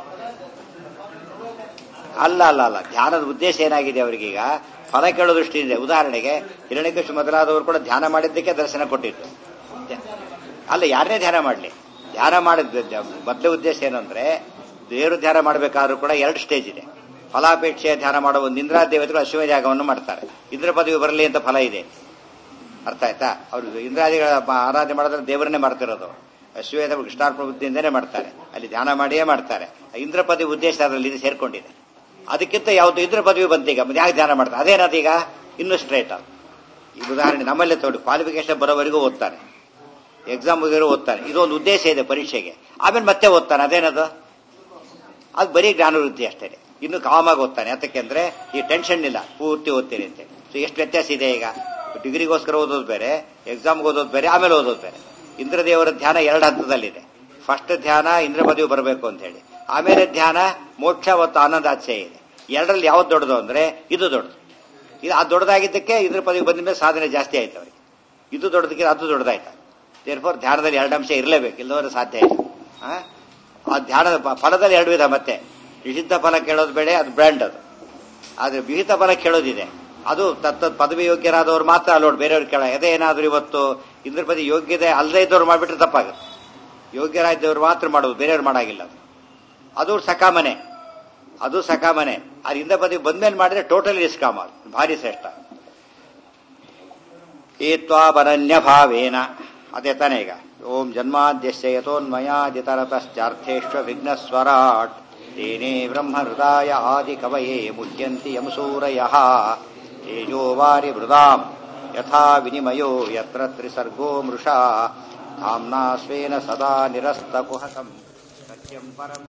A: ಅಲ್ಲ ಅಲ್ಲ ಅಲ್ಲ ಧ್ಯಾನದ ಉದ್ದೇಶ ಏನಾಗಿದೆ ಅವರಿಗೀಗ ಫಲ ಕೇಳೋ ದೃಷ್ಟಿಯಿಂದ ಉದಾಹರಣೆಗೆ ಹಿರಣ್ಯಕೃಷ್ಣ ಮೊದಲಾದವರು ಕೂಡ ಧ್ಯಾನ ಮಾಡಿದ್ದಕ್ಕೆ ದರ್ಶನ ಕೊಟ್ಟಿದ್ದು ಅಲ್ಲ ಯಾರನ್ನೇ ಧ್ಯಾನ ಮಾಡಲಿ ಧ್ಯಾನ ಮಾಡಿದ ಮೊದಲೇ ಉದ್ದೇಶ ಏನು ಅಂದ್ರೆ ದೇವರು ಧ್ಯಾನ ಮಾಡಬೇಕಾದ್ರೂ ಕೂಡ ಎರಡು ಸ್ಟೇಜ್ ಇದೆ ಫಲಾಪೇಕ್ಷೆಯ ಧ್ಯಾನ ಮಾಡೋ ಒಂದು ಇಂದ್ರಾ ದೇವತೆಗಳು ಅಶ್ವಮೇಧಾಗವನ್ನು ಮಾಡ್ತಾರೆ ಇಂದ್ರ ಪದವಿ ಬರಲಿ ಅಂತ ಫಲ ಇದೆ ಅರ್ಥ ಆಯ್ತಾ ಅವರು ಇಂದ್ರಾದಿಗಳ ಬ- ಆರಾಧನೆ ಮಾಡಿದ್ರೆ ದೇವರನ್ನೇ ಮಾಡ್ತಿರೋದು ಅಶ್ವೇಧ ಕೃಷ್ಣಾರ್ಪಣ ಬುದ್ಧಿಯಿಂದನೇ ಮಾಡ್ತಾರೆ ಅಲ್ಲಿ ಧ್ಯಾನ ಮಾಡಿಯೇ ಮಾಡ್ತಾರೆ ಇಂದ್ರ ಪದವಿ ಉದ್ದೇಶ ಅದರಲ್ಲಿ ಇದು ಸೇರ್ಕೊಂಡಿದೆ ಅದಕ್ಕಿಂತ ಯಾವುದು ಇಂದ್ರ ಪದವಿ ಬಂತೀಗ ಮತ್ತೆ ಯಾಕೆ ಧ್ಯಾನ ಮಾಡ್ತಾರೆ ಅದೇನದು ಈಗ ಇನ್ನೂ ಸ್ಟ್ರೈಟ್ ಅದು ಈ ಉದಾಹರಣೆ ನಮ್ಮಲ್ಲೇ ತೋಡಿ ಕ್ವಾಲಿಫಿಕೇಶನ್ ಬರೋವರೆಗೂ ಓದ್ತಾನೆ ಎಕ್ಸಾಮ್ ಮುಗಿರೋ ಓದ್ತಾನೆ ಇದೊಂದು ಉದ್ದೇಶ ಇದೆ ಪರೀಕ್ಷೆಗೆ ಆಮೇಲೆ ಮತ್ತೆ ಓದ್ತಾನೆ ಅದೇನದು ಅದು ಬರೀ ಜ್ಞಾನವೃದ್ಧಿ ಅಷ್ಟೇ ಇನ್ನು ಕಾಮಾಗಿ ಓದ್ತಾನೆ ಯಾತಕ್ಕೆಂದ್ರೆ ಈ ಟೆನ್ಷನ್ ಇಲ್ಲ ಪೂರ್ತಿ ಓದ್ತೀನಿ ಅಂತ ಸೊ ಎಷ್ಟು ವ್ಯತ್ಯಾಸ ಇದೆ ಈಗ ಡಿಗ್ರಿಗೋಸ್ಕರ ಓದೋದು ಬೇರೆ ಎಕ್ಸಾಮ್ಗೆ ಓದೋದು ಬೇರೆ ಆಮೇಲೆ ಓದೋದು ಬೇರೆ ಇಂದ್ರದೇವರ ಧ್ಯಾನ ಎರಡು ಹಂತದಲ್ಲಿದೆ ಫಸ್ಟ್ ಧ್ಯಾನ ಇಂದ್ರ ಪದವಿ ಬರಬೇಕು ಅಂತ ಹೇಳಿ ಆಮೇಲೆ ಧ್ಯಾನ ಮೋಕ್ಷ ಮತ್ತು ಆನಂದಾಚೆ ಇದೆ ಎರಡರಲ್ಲಿ ಯಾವ್ದು ದೊಡ್ಡದು ಅಂದ್ರೆ ಇದು ದೊಡ್ಡದು ಇದು ಆ ದೊಡ್ಡದಾಗಿದ್ದಕ್ಕೆ ಇಂದ್ರ ಪದವಿ ಬಂದ ಮೇಲೆ ಸಾಧನೆ ಜಾಸ್ತಿ ಆಯ್ತು ಅವರಿಗೆ ಇದು ದೊಡ್ಡದಕ್ಕೆ ಅದು ದೊಡ್ಡದಾಯ್ತು ದೇರ್ಫೋರ್ ಧ್ಯಾನದಲ್ಲಿ ಎರಡು ಅಂಶ ಇರಲೇಬೇಕು ಇಲ್ಲದವರೆ ಸಾಧ್ಯ ಇಲ್ಲ ಆ? ಆ ಧ್ಯಾನದ ಪ- ಫಲದಲ್ಲಿ ಎರಡು ವಿಧ ಮತ್ತೆ ನಿಷಿದ್ಧ ಫಲ ಕೇಳೋದು ಬೇಡ ಅದು ಬ್ರ್ಯಾಂಡ್ ಅದು ಆದ್ರೆ ವಿಹಿತ ಫಲ ಕೇಳೋದಿದೆ ಅದು ತತ್ತ ಪದವಿ ಯೋಗ್ಯರಾದವ್ರು ಮಾತ್ರ ಅಲ್ಲೋಡ್ ಬೇರೆಯವ್ರು ಕೇಳ ಅದೇ ಏನಾದ್ರು ಇವತ್ತು ಇಂದ್ರ ಪದಿ ಯೋಗ್ಯತೆ ಅಲ್ಲದೆ ಇದ್ದವ್ರು ಮಾಡಿಬಿಟ್ರೆ ತಪ್ಪಾಗುತ್ತೆ ಯೋಗ್ಯರಾದವ್ರು ಮಾತ್ರ ಮಾಡೋದು ಬೇರೆಯವ್ರು ಮಾಡಾಗಿಲ್ಲ ಅದು ಅದು ಸಕಾಮನೆ ಅದು ಸಕಾಮನೆ ಅದು ಇಂದ್ರ ಪದವಿ ಬಂದ್ಮೇಲೆ ಮಾಡಿದ್ರೆ ಟೋಟಲಿ ನಿಷ್ಕಾಮ ಅದು. ಭಾರಿ ಶ್ರೇಷ್ಠ ಏತ್ವಾಪರನ್ಯ ಭಾವೇನ ಅದೇ ತಾನೇ ಈಗ ಓಂ ಜನ್ಮಾದ್ಯಸ್ಯ ಯಥೋನ್ಮಯಾದಿತರತಶ್ಚಾರ್ಥೇಶ್ವ ವಿಘ್ನಸ್ವರಾಟ್ ತೇನೇ ಬ್ರಹ್ಮ ಹೃದಯ ಆದಿ ಕವಯೇ ಮುಹ್ಯಂತಿ ಯಮಸೂರಯ ತೇಜೋ ವಾರಿ ಮೃದಾಂ ಯಥಾ ವಿನಿಮಯೋ ಯತ್ರ ತ್ರಿಸರ್ಗೋ ಮೃಷಾ ಧಾಮ್ನಾ ಸ್ವೇನ ಸದಾ ನಿರಸ್ತಕುಹಕಂ ಸತ್ಯಂ ಪರಂ